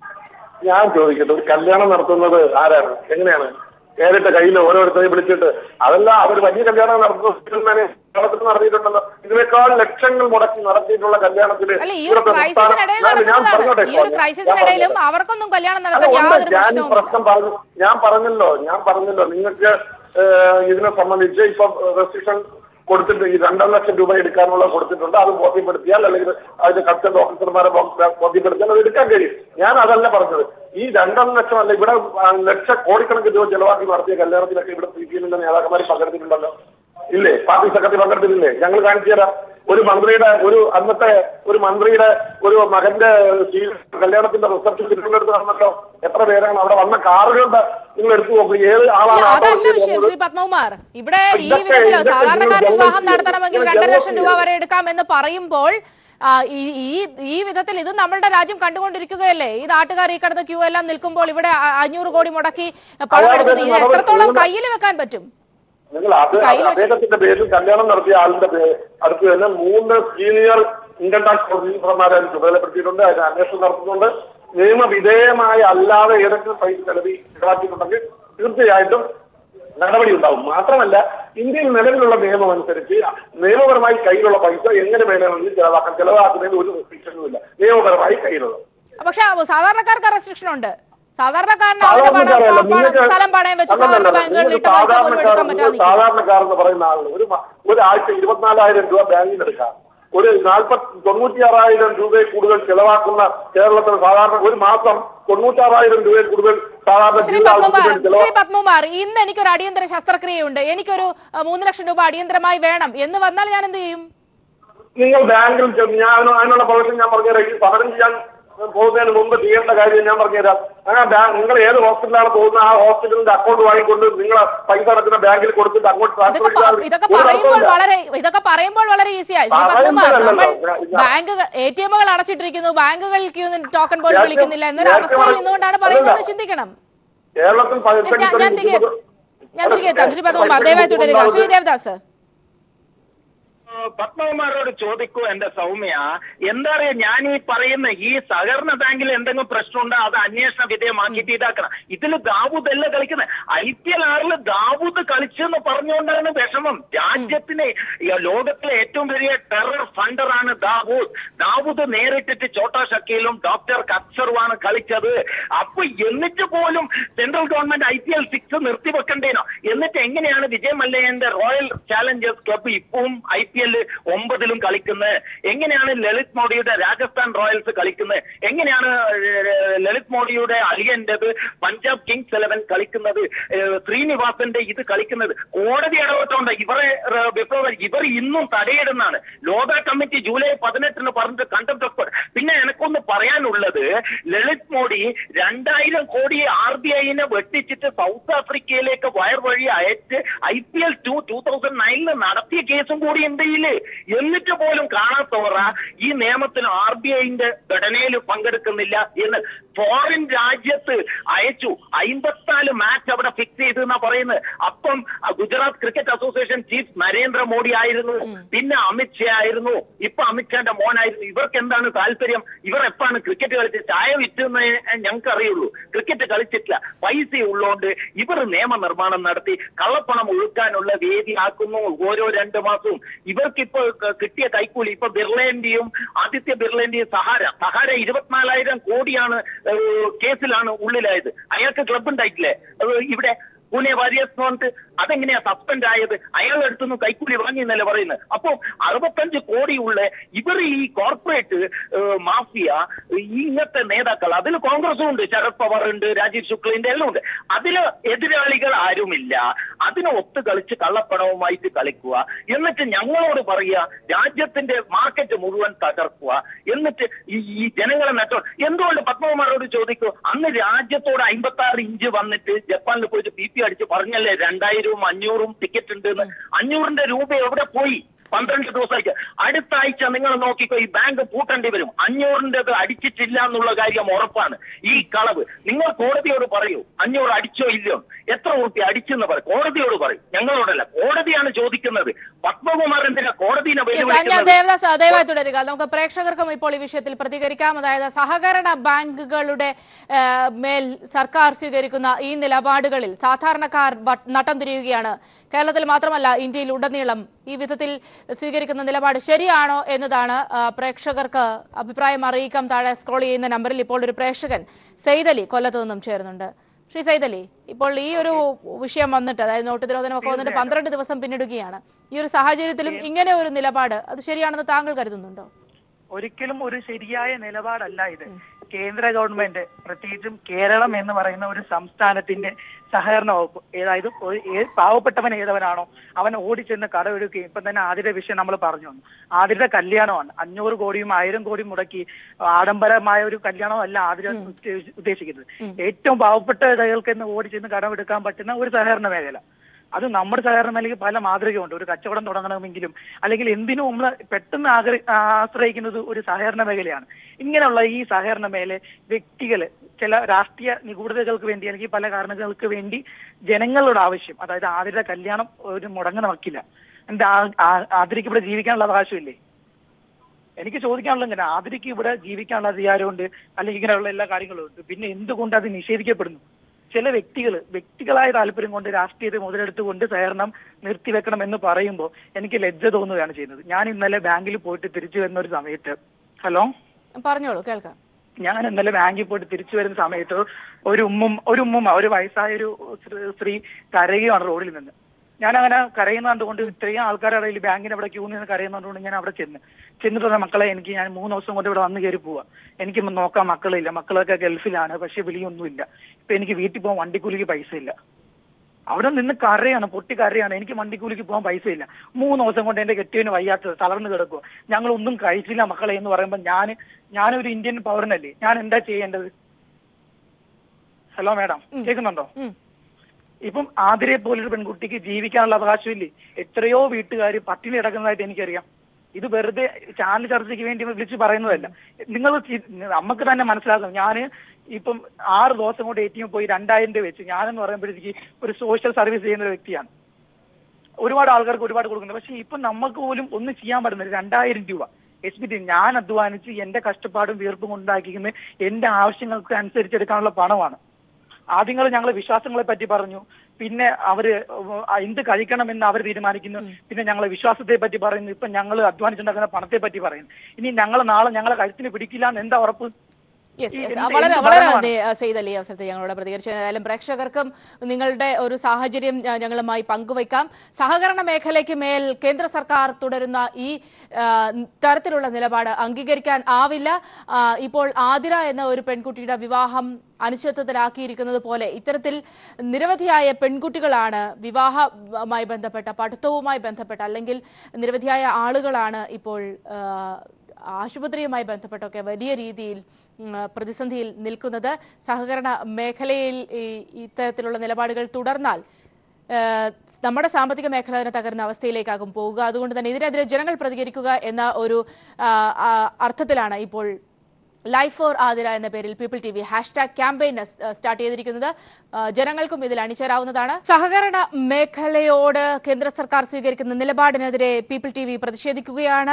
ഞാൻ ചോദിക്കട്ടെ ഒരു കല്യാണം നടത്തുന്നത് ആരാണ് എങ്ങനെയാണ് നേരിട്ട് കയ്യിൽ ഓരോരുത്തരെ വിളിച്ചിട്ട് അതല്ല അവർ വലിയ കല്യാണം നടത്തുന്നതിനെ കേരളത്തിൽ നടത്തിയിട്ടുണ്ടല്ലോ ഇതിനേക്കാൾ ലക്ഷങ്ങൾ മുടക്കി നടത്തിയിട്ടുള്ള കല്യാണത്തിന് അല്ല ഈ ഒരു ഇവിടുത്തെ ക്രൈസിസിനിടയിൽ സംസ്ഥാനം- ഞാൻ നടത്തുന്നതാണ് പറഞ്ഞോട്ടെ ഈ ഒരു ഞാൻ ക്രൈസിസിനിടയിലും പറഞ്ഞോട്ടെ. അവർക്കൊന്നും കല്യാണം അല്ല, നടത്താൻ ഉണ്ട്. യാതൊരു ഞാൻ ഈ പ്രശ്നവും പ്രശ്നം പറഞ്ഞു ഞാൻ പറഞ്ഞല്ലോ ഞാൻ പറഞ്ഞല്ലോ നിങ്ങൾക്ക് ഏഹ്, ഇതിനെ സംബന്ധിച്ച് ഇപ്പൊ റെസ്ട്രിക്ഷൻ കൊടുത്തിട്ട് ഈ രണ്ടര ലക്ഷം രൂപ എടുക്കാനുള്ള കൊടുത്തിട്ടുണ്ട് അത് ബോധ്യപ്പെടുത്തിയാൽ അല്ലെങ്കിൽ അതിന്റെ കൺസേൺ ഓഫീസർമാരെ ബോ- ബോധ്യപ്പെടുത്തിയാൽ അത് എടുക്കാൻ കഴിയും ഞാൻ അതല്ല പറഞ്ഞത് ഈ രണ്ടര ലക്ഷം അല്ല ഇവിടെ ആ, ലക്ഷ കോടിക്കണക്കിന് രൂപ ചെലവാക്കി നടത്തിയ കല്യാണത്തിലൊക്കെ ഇവിടെ സി പി എമ്മിന്റെ നേതാക്കന്മാർ പങ്കെടുത്തിട്ടുണ്ടല്ലോ ഇല്ലേ പാർട്ടി സെക്രട്ടറി പങ്കെടുത്തിട്ടില്ലേ ഞങ്ങൾ കാണിച്ചു തരാം ഒരു മന്ത്രിയുടെ ഒരു അന്നത്തെ ഒരു മന്ത്രിയുടെ ഒരു മകന്റെ സ്വീ- കല്യാണത്തിന്റെ റിസപ്ഷൻ തിരുവനന്തപുരത്ത് നടന്നല്ലോ എത്ര പേരാണ് അവിടെ വന്ന കാറുകളുടെ നിങ്ങൾ എടുത്തു നോക്കൂ ഏത് ആളാണ് അല്ല, ആ അതല്ല പ്രവൃത്തി വിഷയം ചെയ്യുന്നത്? ശ്രീ പത്മകുമാർ ഇവിടെ ഈ ഇതൊക്കെ- വിധത്തിൽ ഇതൊക്കെ സാധാരണക്കാരൻ നിങ്ങൾ വിവാഹം ജനറൽ നടത്തണമെങ്കിൽ ചെയ്യണം. രണ്ടര ജനറൽ ലക്ഷം രൂപ ചെയ്യണം. വരെ എടുക്കാമെന്ന് പറയുമ്പോൾ ആ, ഈ ഈ- ഈ വിധത്തിൽ ഇത് നമ്മളുടെ രാജ്യം കണ്ടുകൊണ്ടിരിക്കുകയല്ലേ ഈ നാട്ടുകാർ ഈ കിടന്ന് ക്യൂ എല്ലാം നിൽക്കുമ്പോൾ ഇവിടെ അ- അഞ്ഞൂറ് കോടി മുടക്കി പണം അതാണ് എടുക്കുന്നു ഇത് നടപടി. എത്രത്തോളം നിങ്ങൾ- കയ്യിൽ വെക്കാൻ പറ്റും നിങ്ങൾ അത് കയ്യിൽ വെച്ച്- അദ്ദേഹത്തിന്റെ പേരിൽ കല്യാണം നടത്തിയ ആളിന്റെ പേ- അടുത്ത് തന്നെ മൂന്ന് സീനിയർ ഇൻകം ടാക്സ് ഓഫീസർമാരെ അതിന് ചുമതലപ്പെടുത്തിയിട്ടുണ്ട് അതിന് അന്വേഷണം നടത്തുന്നുണ്ട് നിയമവിധേയമായ അല്ലാതെ ഏതെങ്കിലും പൈസ ചെലവ് ഈടാക്കിയിട്ടുണ്ടെങ്കിൽ തീർച്ചയായിട്ടും നടപടി ഉണ്ടാവും മാത്രമല്ല ഇന്ത്യയിൽ നിലവിലുള്ള നിയമം അനുസരിച്ച് നിയമപരമായി കയ്യിലുള്ള പൈസ എങ്ങനെ വേണമെങ്കിലും ചെലവാക്കാൻ ചെലവാക്കുന്നതിന് ഒരു റെസ്ട്രിക്ഷനും ഇല്ല നിയമപരമായി കയ്യിലുള്ള പക്ഷെ സാധാരണക്കാർക്ക് റെസ്ട്രിക്ഷൻ ഉണ്ട് സാധാരണക്കാരന് അവരുടെ പണം സാധാരണക്കാരല്ല, പണം- നിങ്ങൾക്ക് സ്ഥലം പണയം വെച്ച് അല്ലല്ല, സാധാരണ അല്ലല്ല, ബാങ്കുകളിൽ ഇട്ട നിങ്ങൾക്ക് പൈസ പോലും എടുക്കാൻ സാധാരണക്കാരൻ പറ്റാതെ നിൽക്കും. സാധാരണക്കാരെന്ന് പറയുന്ന ആളുകൾ ഒരു മ- ഒരാഴ്ച ഇരുപത്തിനാലായിരം രൂപ ബാങ്കിൽ എടുക്കാം ഒരു നാൽപ്പത്തി തൊണ്ണൂറ്റിയാറായിരം രൂപയിൽ കൂടുതൽ ചെലവാക്കുന്ന കേരളത്തിൽ സാധാരണ ഒരു മാസം തൊണ്ണൂറ്റാറായിരം രൂപയിൽ കൂടുതൽ സാധാരണ ശ്രീ ജീവിത പത്മകുമാർ ആവശ്യത്തിന് ചെലവാ ശ്രീ പത്മകുമാർ ഇന്ന് എനിക്കൊരു അടിയന്തര ശസ്ത്രക്രിയയുണ്ട് എനിക്കൊരു അഹ്, മൂന്ന് ലക്ഷം രൂപ അടിയന്തരമായി വേണം എന്ന് വന്നാൽ ഞാൻ എന്ത് ചെയ്യും നിങ്ങൾ ബാങ്കിൽ ചെന്ന് ഞാൻ അതിനുള്ള പ്രൊവിഷൻ ഞാൻ പറഞ്ഞുതരാം ഈ സമരം ചെയ്യാൻ പോകുന്നതിന് മുമ്പ് ചെയ്യേണ്ട കാര്യം ഞാൻ പറഞ്ഞുതരാം അങ്ങനെ ബാങ്ക് നിങ്ങൾ ഏത് ഹോസ്പിറ്റലാണ് പോകുന്നത് ആ ഹോസ്പിറ്റലിന്റെ അക്കൗണ്ട് വാങ്ങിക്കൊണ്ട് നിങ്ങൾ പൈസ അടക്കുന്ന ബാങ്കിൽ കൊടുത്തിട്ട് അങ്ങോട്ട് ഇതൊക്കെ ട്രാൻസ്ഫർ പ- ഇതൊക്കെ ഒരു പറയുമ്പോൾ തർക്കവുമില്ല. വളരെ ഇതൊക്കെ പറയുമ്പോൾ വളരെ ഈസിയായി ശ്രീ പറയുമ്പോൾ പത്മകുമാർ നമ്മൾ അല്ലല്ലോ. ഞാൻ- ബാങ്കുകൾ എ ടി എമ്മുകൾ അടച്ചിട്ടിരിക്കുന്നു ബാങ്കുകൾ ക്യൂ ടോക്കൺ പോലും ഞാൻ- വിളിക്കുന്നില്ല എന്നൊരു ഞാൻ- അവസ്ഥയിൽ നിന്നുകൊണ്ടാണ് പറയുന്നത് അല്ലല്ല. ചിന്തിക്കണം കേരളത്തിൽ Yes, ഞാൻ- ഞാൻ പതിനെട്ട് തിരികെ ഞാൻ തിരികെ എത്താം ശ്രീ പത്മകുമാർ ദയവായി തുടരുക ശ്രീ ദേവദാസ് പത്മകുമാരോട് ചോദിക്കൂ എന്റെ സൗമ്യ എന്താ പറയാ ഞാൻ ഈ പറയുന്ന ഈ സഹകരണ ബാങ്കിൽ എന്തെങ്കിലും പ്രശ്നമുണ്ടോ അത് അന്വേഷണ വിധേയമാക്കിയിട്ട് ഇതാക്കണം ഇതിൽ ദാവൂദ് അല്ല കളിക്കുന്നത് ഐ പി എൽ ആറിൽ ദാവൂദ് കളിച്ചെന്ന് പറഞ്ഞുകൊണ്ടാണ് വിഷമം രാജ്യത്തിന് ഈ ലോകത്തിലെ ഏറ്റവും വലിയ ടെറർ ഫണ്ടറാണ് ദാവൂദ് ദാവൂദ് നേരിട്ടിട്ട് ചോട്ടാ ഷക്കീലും ഡോക്ടർ കച്ചറുമാണ് കളിച്ചത് അപ്പൊ എന്നിട്ട് പോലും central government I P L six നിർത്തിവെക്കണ്ടേനോ എന്നിട്ട് എങ്ങനെയാണ് വിജയ് മല്ലയ്യന്റെ റോയൽ ചാലഞ്ചേഴ്സ് ക്ലബ്ബ് ഇപ്പവും ഐ പി എൽ ഒമ്പതിലും കളിക്കുന്നത് എങ്ങനെയാണ് ലളിത് മോഡിയുടെ രാജസ്ഥാൻ റോയൽസ് കളിക്കുന്നത് എങ്ങനെയാണ് ഏഹ്, ലളിത് മോഡിയുടെ അലിയന്റേത് പഞ്ചാബ് കിങ്സ് ഇലവൻ കളിക്കുന്നത് ഏഹ്, ശ്രീനിവാസന്റെ ഇത് കളിക്കുന്നത് കോടതി ഇടപെട്ടുകൊണ്ട് ഇവരെ ഏഹ്, വിപ്ലവ ഇവർ ഇന്നും തടയിടുന്നാണ് ലോക കമ്മിറ്റി ജൂലൈ പതിനെട്ടിന് പറഞ്ഞിട്ട് കണ്ടംപ്റ്റ് ഓഫ് കോർട്ട് പിന്നെ എനക്കൊന്ന് പറയാനുള്ളത് ലളിത് മോഡി രണ്ടായിരം കോടി ആർ ബി ഐനെ വെട്ടിച്ചിട്ട് സൗത്ത് ആഫ്രിക്കയിലേക്ക് വയർ വഴി അയച്ച് I P L two two thousand നയനിൽ നടത്തിയ കേസും കൂടി ഇന്ത്യയില് എന്നിട്ട് പോലും കാണാത്തവറ ഈ നിയമത്തിൽ ആർ ബി ഐന്റെ ഘടനയിൽ പങ്കെടുക്കുന്നില്ല എന്ന് ഫോറിൻ രാജ്യത്ത് അയച്ചു അമ്പത്തിനാല് മാച്ച് അവിടെ ഫിക്സ് ചെയ്തു എന്നാ പറയുന്നത് അപ്പം ആ, Gujarat cricket association chief Narendra Modi ആയിരുന്നു പിന്നെ അമിത് ഷാ ആയിരുന്നു ഇപ്പൊ അമിത് ഷാന്റെ മോനായിരുന്നു ഇവർക്ക് എന്താണ് താല്പര്യം ഇവർ എപ്പാണ് ക്രിക്കറ്റ് കളിച്ച് ചായ വിറ്റെന്ന് ഞങ്ങൾക്ക് അറിയുള്ളൂ ക്രിക്കറ്റ് കളിച്ചിട്ടില്ല പൈസ ഉള്ളതുകൊണ്ട് ഇവർ നിയമനിർമ്മാണം നടത്തി കള്ളപ്പണം ഒഴുക്കാനുള്ള വേദിയാക്കുന്നു ഓരോ രണ്ട് മാസവും ഇവർക്കിപ്പോ ക- കിട്ടിയ കൈക്കൂലി ഇപ്പൊ ബിർളേന്റെയും ആദിത്യ ബിർളേന്റെയും സഹാര സഹാര ഇരുപത്തിനാലായിരം കോടിയാണ് ഏഹ്, കേസിലാണ് ഉള്ളിലായത് അയാൾക്ക് ക്ലബ് ഉണ്ടായിട്ടില്ലേ അത് ഇവിടെ പൂനെ വാരിയേഴ്സ് എന്ന് പറഞ്ഞിട്ട് അതെങ്ങനെയാ സസ്പെൻഡ് ആയത് അയാൾ അടുത്തുനിന്ന് കൈക്കൂലി വാങ്ങി എന്നല്ലേ പറയുന്നത് അപ്പൊ അറുപത്തഞ്ച് കോടിയുള്ള ഇവർ ഈ കോർപ്പറേറ്റ് മാഫിയ ഈ ഇങ്ങനത്തെ നേതാക്കൾ അതിൽ കോൺഗ്രസും ഉണ്ട് ശരത് പവാർ ഉണ്ട് രാജീവ് ശുക്ലിന്റെ എല്ലാം ഉണ്ട് അതില് എതിരാളികൾ ആരുമില്ല അതിനെ ഒത്തു കളിച്ച് കള്ളപ്പണവുമായിട്ട് കളിക്കുക എന്നിട്ട് ഞങ്ങളോട് പറയുക രാജ്യത്തിന്റെ മാർക്കറ്റ് മുഴുവൻ തകർക്കുക എന്നിട്ട് ഈ ഈ ജനങ്ങളെ നട്ടോ എന്തുകൊണ്ട് പത്മകുമാരോട് ചോദിക്കൂ അന്ന് രാജ്യത്തോട് അമ്പത്തി ആറ് ഇഞ്ച് വന്നിട്ട് ജപ്പാനിൽ പോയിട്ട് പി പി അടിച്ച് പറഞ്ഞല്ലേ രണ്ടായിരവും അഞ്ഞൂറും ടിക്കറ്റ് ഉണ്ട് എന്ന് അഞ്ഞൂറിന്റെ രൂപ എവിടെ പോയി പന്ത്രണ്ട് ദിവസമായിട്ട് അടുത്ത ആഴ്ച നിങ്ങൾ നോക്കിക്കോ ഈ ബാങ്ക് പൂട്ടേണ്ടി വരും അഞ്ഞൂറിൻ്റെത് അടിച്ചിട്ടില്ല എന്നുള്ള കാര്യം ഉറപ്പാണ് ഈ കളവ് നിങ്ങൾ കോടതിയോട് പറയൂ അഞ്ഞൂറ് അടിച്ചോ ഇല്ലയോ എത്ര ഉറുപ്പി അടിച്ചെന്ന് പറയും കോടതിയോട് പറയും ഞങ്ങളോടല്ല കോടതിയാണ് ചോദിക്കുന്നത് പത്മകുമാർ എന്തിനാ കോടതിനെ Yes, ഞാൻ വെല്ലുവിളിക്കുന്നത് ദേവദാസ് ദയവായി തുടരുക നമുക്ക് പ്രേക്ഷകർക്കും ഇപ്പോൾ ഈ വിഷയത്തിൽ പ്രതികരിക്കാം അതായത് സഹകരണ ബാങ്കുകളുടെ ആ, മേൽ സർക്കാർ സ്വീകരിക്കുന്ന ഈ നിലപാടുകളിൽ സാധാരണക്കാർ വ- നട്ടം തിരിയുകയാണ് കേരളത്തിൽ മാത്രമല്ല ഇന്ത്യയിൽ ഉടനീളം ഈ വിധത്തിൽ സ്വീകരിക്കുന്ന നിലപാട് ശരിയാണോ എന്നതാണ് ആ, പ്രേക്ഷകർക്ക് അഭിപ്രായം അറിയിക്കാം താഴെ സ്ക്രോൾ ചെയ്യുന്ന നമ്പറിൽ ഇപ്പോൾ ഒരു പ്രേക്ഷകൻ സെയ്തലി കൊല്ലത്തു നിന്നും ചേരുന്നുണ്ട് ശ്രീ സൈതലി ഇപ്പോൾ ഈ ഒരു വിഷയം വന്നിട്ട് അതായത് നോട്ട് നിരോധനമൊക്കെ വന്നിട്ട് പന്ത്രണ്ട് ദിവസം പിന്നിടുകയാണ് ഈ ഒരു സാഹചര്യത്തിലും ഇങ്ങനെ ഒരു നിലപാട് അത് ശരിയാണെന്ന് താങ്കൾ കരുതുന്നുണ്ടോ ഒരിക്കലും ഒരു ശരിയായ നിലപാടല്ല ഇത് കേന്ദ്ര ഗവൺമെന്റ് പ്രത്യേകിച്ചും കേരളം എന്ന് പറയുന്ന ഒരു സംസ്ഥാനത്തിന്റെ സഹകരണ വകുപ്പ് ഏതായത് ഒരു- ഏ- പാവപ്പെട്ടവൻ ഏതവനാണോ അവൻ ഓടിച്ചെന്ന് കടമെടുക്കുകയും ഇപ്പം തന്നെ ആദ്യത്തെ വിഷയം നമ്മൾ പറഞ്ഞു വന്നു ആദ്യത്തെ കല്യാണമാണ് അഞ്ഞൂറ് കോടിയും ആയിരം കോടിയും മുടക്കി ആഡംബരമായ ഒരു കല്യാണം അല്ല ആതിര ഉദ്ദേശ- ഉദ്ദേശിക്കുന്നത് ഏറ്റവും പാവപ്പെട്ട ഇടകൾക്ക് എന്ന് ഓടിച്ചെന്ന് കടമെടുക്കാൻ പറ്റുന്ന ഒരു സഹകരണ മേഖല അത് നമ്മുടെ സഹകരണ മേഖലയ്ക്ക് പല മാതൃകയുണ്ട് ഒരു കച്ചവടം തുടങ്ങണമെങ്കിലും അല്ലെങ്കിൽ എന്തിനും നമ്മൾ പെട്ടെന്ന് ആഗ്ര- ആശ്രയിക്കുന്നത് ഒരു സഹകരണ മേഖലയാണ് ഇങ്ങനെയുള്ള ഈ സഹകരണ മേഖല വ്യക്തികൾ ചില രാഷ്ട്രീയ നിഗൂഢതകൾക്ക് വേണ്ടി അല്ലെങ്കിൽ പല കാരണങ്ങൾക്ക് വേണ്ടി ജനങ്ങളുടെ ആവശ്യം അതായത് ആതിരുടെ കല്യാണം ഒരു മുടങ്ങുന്ന വക്കില്ല എന്താ ആതിരയ്ക്ക് ഇവിടെ ജീവിക്കാനുള്ള അവകാശമില്ലേ എനിക്ക് ചോദിക്കാനുള്ള ഇങ്ങനെ ആതിരയ്ക്ക് ഇവിടെ ജീവിക്കാനുള്ള അധികാരമുണ്ട് അല്ലെങ്കിൽ ഇങ്ങനെയുള്ള എല്ലാ കാര്യങ്ങളും ഉണ്ട് പിന്നെ എന്തുകൊണ്ട് അത് നിഷേധിക്കപ്പെടുന്നു ചില വ്യക്തികൾ വ്യക്തികളായ താല്പര്യം കൊണ്ട് രാഷ്ട്രീയത്തെ മുതലെടുത്തുകൊണ്ട് സഹകരണം നിർത്തിവെക്കണം എന്ന് പറയുമ്പോൾ എനിക്ക് ലജ്ജ തോന്നുകയാണ് ചെയ്യുന്നത് ഞാൻ ഇന്നലെ ബാങ്കിൽ പോയിട്ട് തിരിച്ചു വരുന്ന ഒരു സമയത്ത് ഹലോ പറഞ്ഞോളൂ കേൾക്കാം ഞാൻ ഇന്നലെ ബാങ്കിൽ പോയിട്ട് തിരിച്ചു വരുന്ന സമയത്ത് ഒരു ഉമ്മും ഒരു ഉമ്മുമ്മ ഒരു വയസ്സായ ഒരു സ്ത്രീ- സ്ത്രീ കരയുകയാണ് റോഡിൽ നിന്ന് ഞാൻ അങ്ങനെ കരയുന്ന കണ്ടുകൊണ്ട് ഇത്രയും ആൾക്കാരുടെ ഇടയിൽ ബാങ്കിന്റെ അവിടെ ക്യൂ നിന്ന് കരയുന്ന കണ്ടുകൊണ്ട് ഞാൻ അവിടെ ചെന്ന് ചെന്നിട്ട് പറഞ്ഞ മക്കളെ എനിക്ക് ഞാൻ മൂന്ന് ദിവസം കൊണ്ട് ഇവിടെ വന്ന് കയറി പോവാ എനിക്ക് നോക്കാൻ മക്കളില്ല മക്കളൊക്കെ ഗൾഫിലാണ് പക്ഷെ വിളിയൊന്നുമില്ല ഇപ്പൊ എനിക്ക് വീട്ടിൽ പോകാൻ വണ്ടിക്കൂലിക്ക് പൈസ ഇല്ല അവിടെ നിന്ന് കരയാണ് പൊട്ടി കരയാണ് എനിക്ക് വണ്ടിക്കൂലിക്ക് പോകാൻ പൈസ ഇല്ല മൂന്ന് ദിവസം കൊണ്ട് എന്റെ കെട്ടിയവന് വയ്യാത്തത് തളർന്നു കിടക്കുക ഞങ്ങൾ ഒന്നും കഴിച്ചില്ല മക്കളെ എന്ന് പറയുമ്പോൾ ഞാൻ ഞാനൊരു ഇന്ത്യൻ പൗരനല്ലേ ഞാൻ എന്താ ചെയ്യേണ്ടത് ഹലോ മാഡം കേൾക്കുന്നുണ്ടോ ഉം. ഇപ്പം ആതിരെ പോലൊരു പെൺകുട്ടിക്ക് ജീവിക്കാനുള്ള അവകാശമില്ലേ എത്രയോ വീട്ടുകാർ പട്ടിണി കിടക്കുന്നതായിട്ട് എനിക്കറിയാം ഇത് വെറുതെ ചാനൽ ചർച്ചയ്ക്ക് വേണ്ടി വിളിച്ച് പറയുന്നതല്ല നിങ്ങൾ നമുക്ക് തന്നെ മനസ്സിലാക്കും ഞാൻ ഇപ്പം ആറ് ദിവസം കൊണ്ട് എ ടി എം പോയി രണ്ടായിരം രൂപ വെച്ച് ഞാനെന്ന് പറയുമ്പോഴത്തേക്ക് ഒരു സോഷ്യൽ സർവീസ് ചെയ്യുന്ന ഒരു വ്യക്തിയാണ് ഒരുപാട് ആൾക്കാർക്ക് ഒരുപാട് കൊടുക്കുന്നുണ്ട് പക്ഷെ ഇപ്പൊ നമുക്ക് പോലും ഒന്നും ചെയ്യാൻ പറ്റുന്നില്ല രണ്ടായിരം രൂപ എസ് ബി ടി ഞാൻ അധ്വാനിച്ച് എന്റെ കഷ്ടപ്പാടും വീർപ്പും ഉണ്ടാക്കിക്കുന്ന എന്റെ ആവശ്യങ്ങൾക്ക് അനുസരിച്ചെടുക്കാനുള്ള പണമാണ് ആദ്യങ്ങൾ ഞങ്ങൾ വിശ്വാസങ്ങളെ പറ്റി പറഞ്ഞു പിന്നെ അവര് എന്ത് കഴിക്കണമെന്ന് അവർ തീരുമാനിക്കുന്നു പിന്നെ ഞങ്ങളെ വിശ്വാസത്തെ പറ്റി പറയുന്നു ഇപ്പൊ ഞങ്ങൾ അധ്വാനിച്ചുണ്ടാക്കുന്ന പണത്തെ പറ്റി പറയുന്നു ഇനി ഞങ്ങൾ നാളെ ഞങ്ങളെ കഴുത്തിന് പിടിക്കില്ല എന്ന് എന്താ ഉറപ്പ് യെസ് ഈ യെസ് എന്ത് വളരെ എന്ത് വളരെ ഭരണമാണ്? നന്ദി ആ, സെയ്ദ് അലി ഈ അവസരത്തിൽ ഞങ്ങളോട് പ്രതികരിച്ചു ഏതായാലും പ്രേക്ഷകർക്കും നിങ്ങളുടെ ഒരു സാഹചര്യം ആ, ഞങ്ങളുമായി പങ്കുവയ്ക്കാം സഹകരണ മേഖലയ്ക്ക് മേൽ കേന്ദ്ര സർക്കാർ തുടരുന്ന ഈ ആ, തരത്തിലുള്ള നിലപാട് അംഗീകരിക്കാൻ ആവില്ല ആ, ഇപ്പോൾ ആതിര എന്ന ഒരു പെൺകുട്ടിയുടെ വിവാഹം അനിശ്ചിതത്വത്തിലാക്കിയിരിക്കുന്നത് പോലെ ഇത്തരത്തിൽ നിരവധിയായ പെൺകുട്ടികളാണ് വിവാഹവുമായി ബന്ധപ്പെട്ട പഠിത്തവുമായി ബന്ധപ്പെട്ട അല്ലെങ്കിൽ നിരവധിയായ ആളുകളാണ് ഇപ്പോൾ ആ, ആശുപത്രിയുമായി ബന്ധപ്പെട്ടൊക്കെ വലിയ രീതിയിൽ ഉം, പ്രതിസന്ധിയിൽ നിൽക്കുന്നത് സഹകരണ മേഖലയിൽ ഈ ഇത്തരത്തിലുള്ള നിലപാടുകൾ തുടർന്നാൽ ഏഹ്, നമ്മുടെ സാമ്പത്തിക മേഖല തന്നെ തകർന്ന അവസ്ഥയിലേക്കാകും പോവുക അതുകൊണ്ട് തന്നെ ഇതിനെതിരെ ജനങ്ങൾ പ്രതികരിക്കുക എന്ന ഒരു ആ, ആ, അർത്ഥത്തിലാണ് ഇപ്പോൾ ലൈഫ് ഫോർ ആതിര എന്ന പേരിൽ people T V hashtag campaign start ചെയ്തിരിക്കുന്നത് ആ, ജനങ്ങൾക്കും ഇതിൽ അണിചേരാവുന്നതാണ് സഹകരണ മേഖലയോട് കേന്ദ്ര സർക്കാർ സ്വീകരിക്കുന്ന നിലപാടിനെതിരെ പീപ്പിൾ ടി വി പ്രതിഷേധിക്കുകയാണ്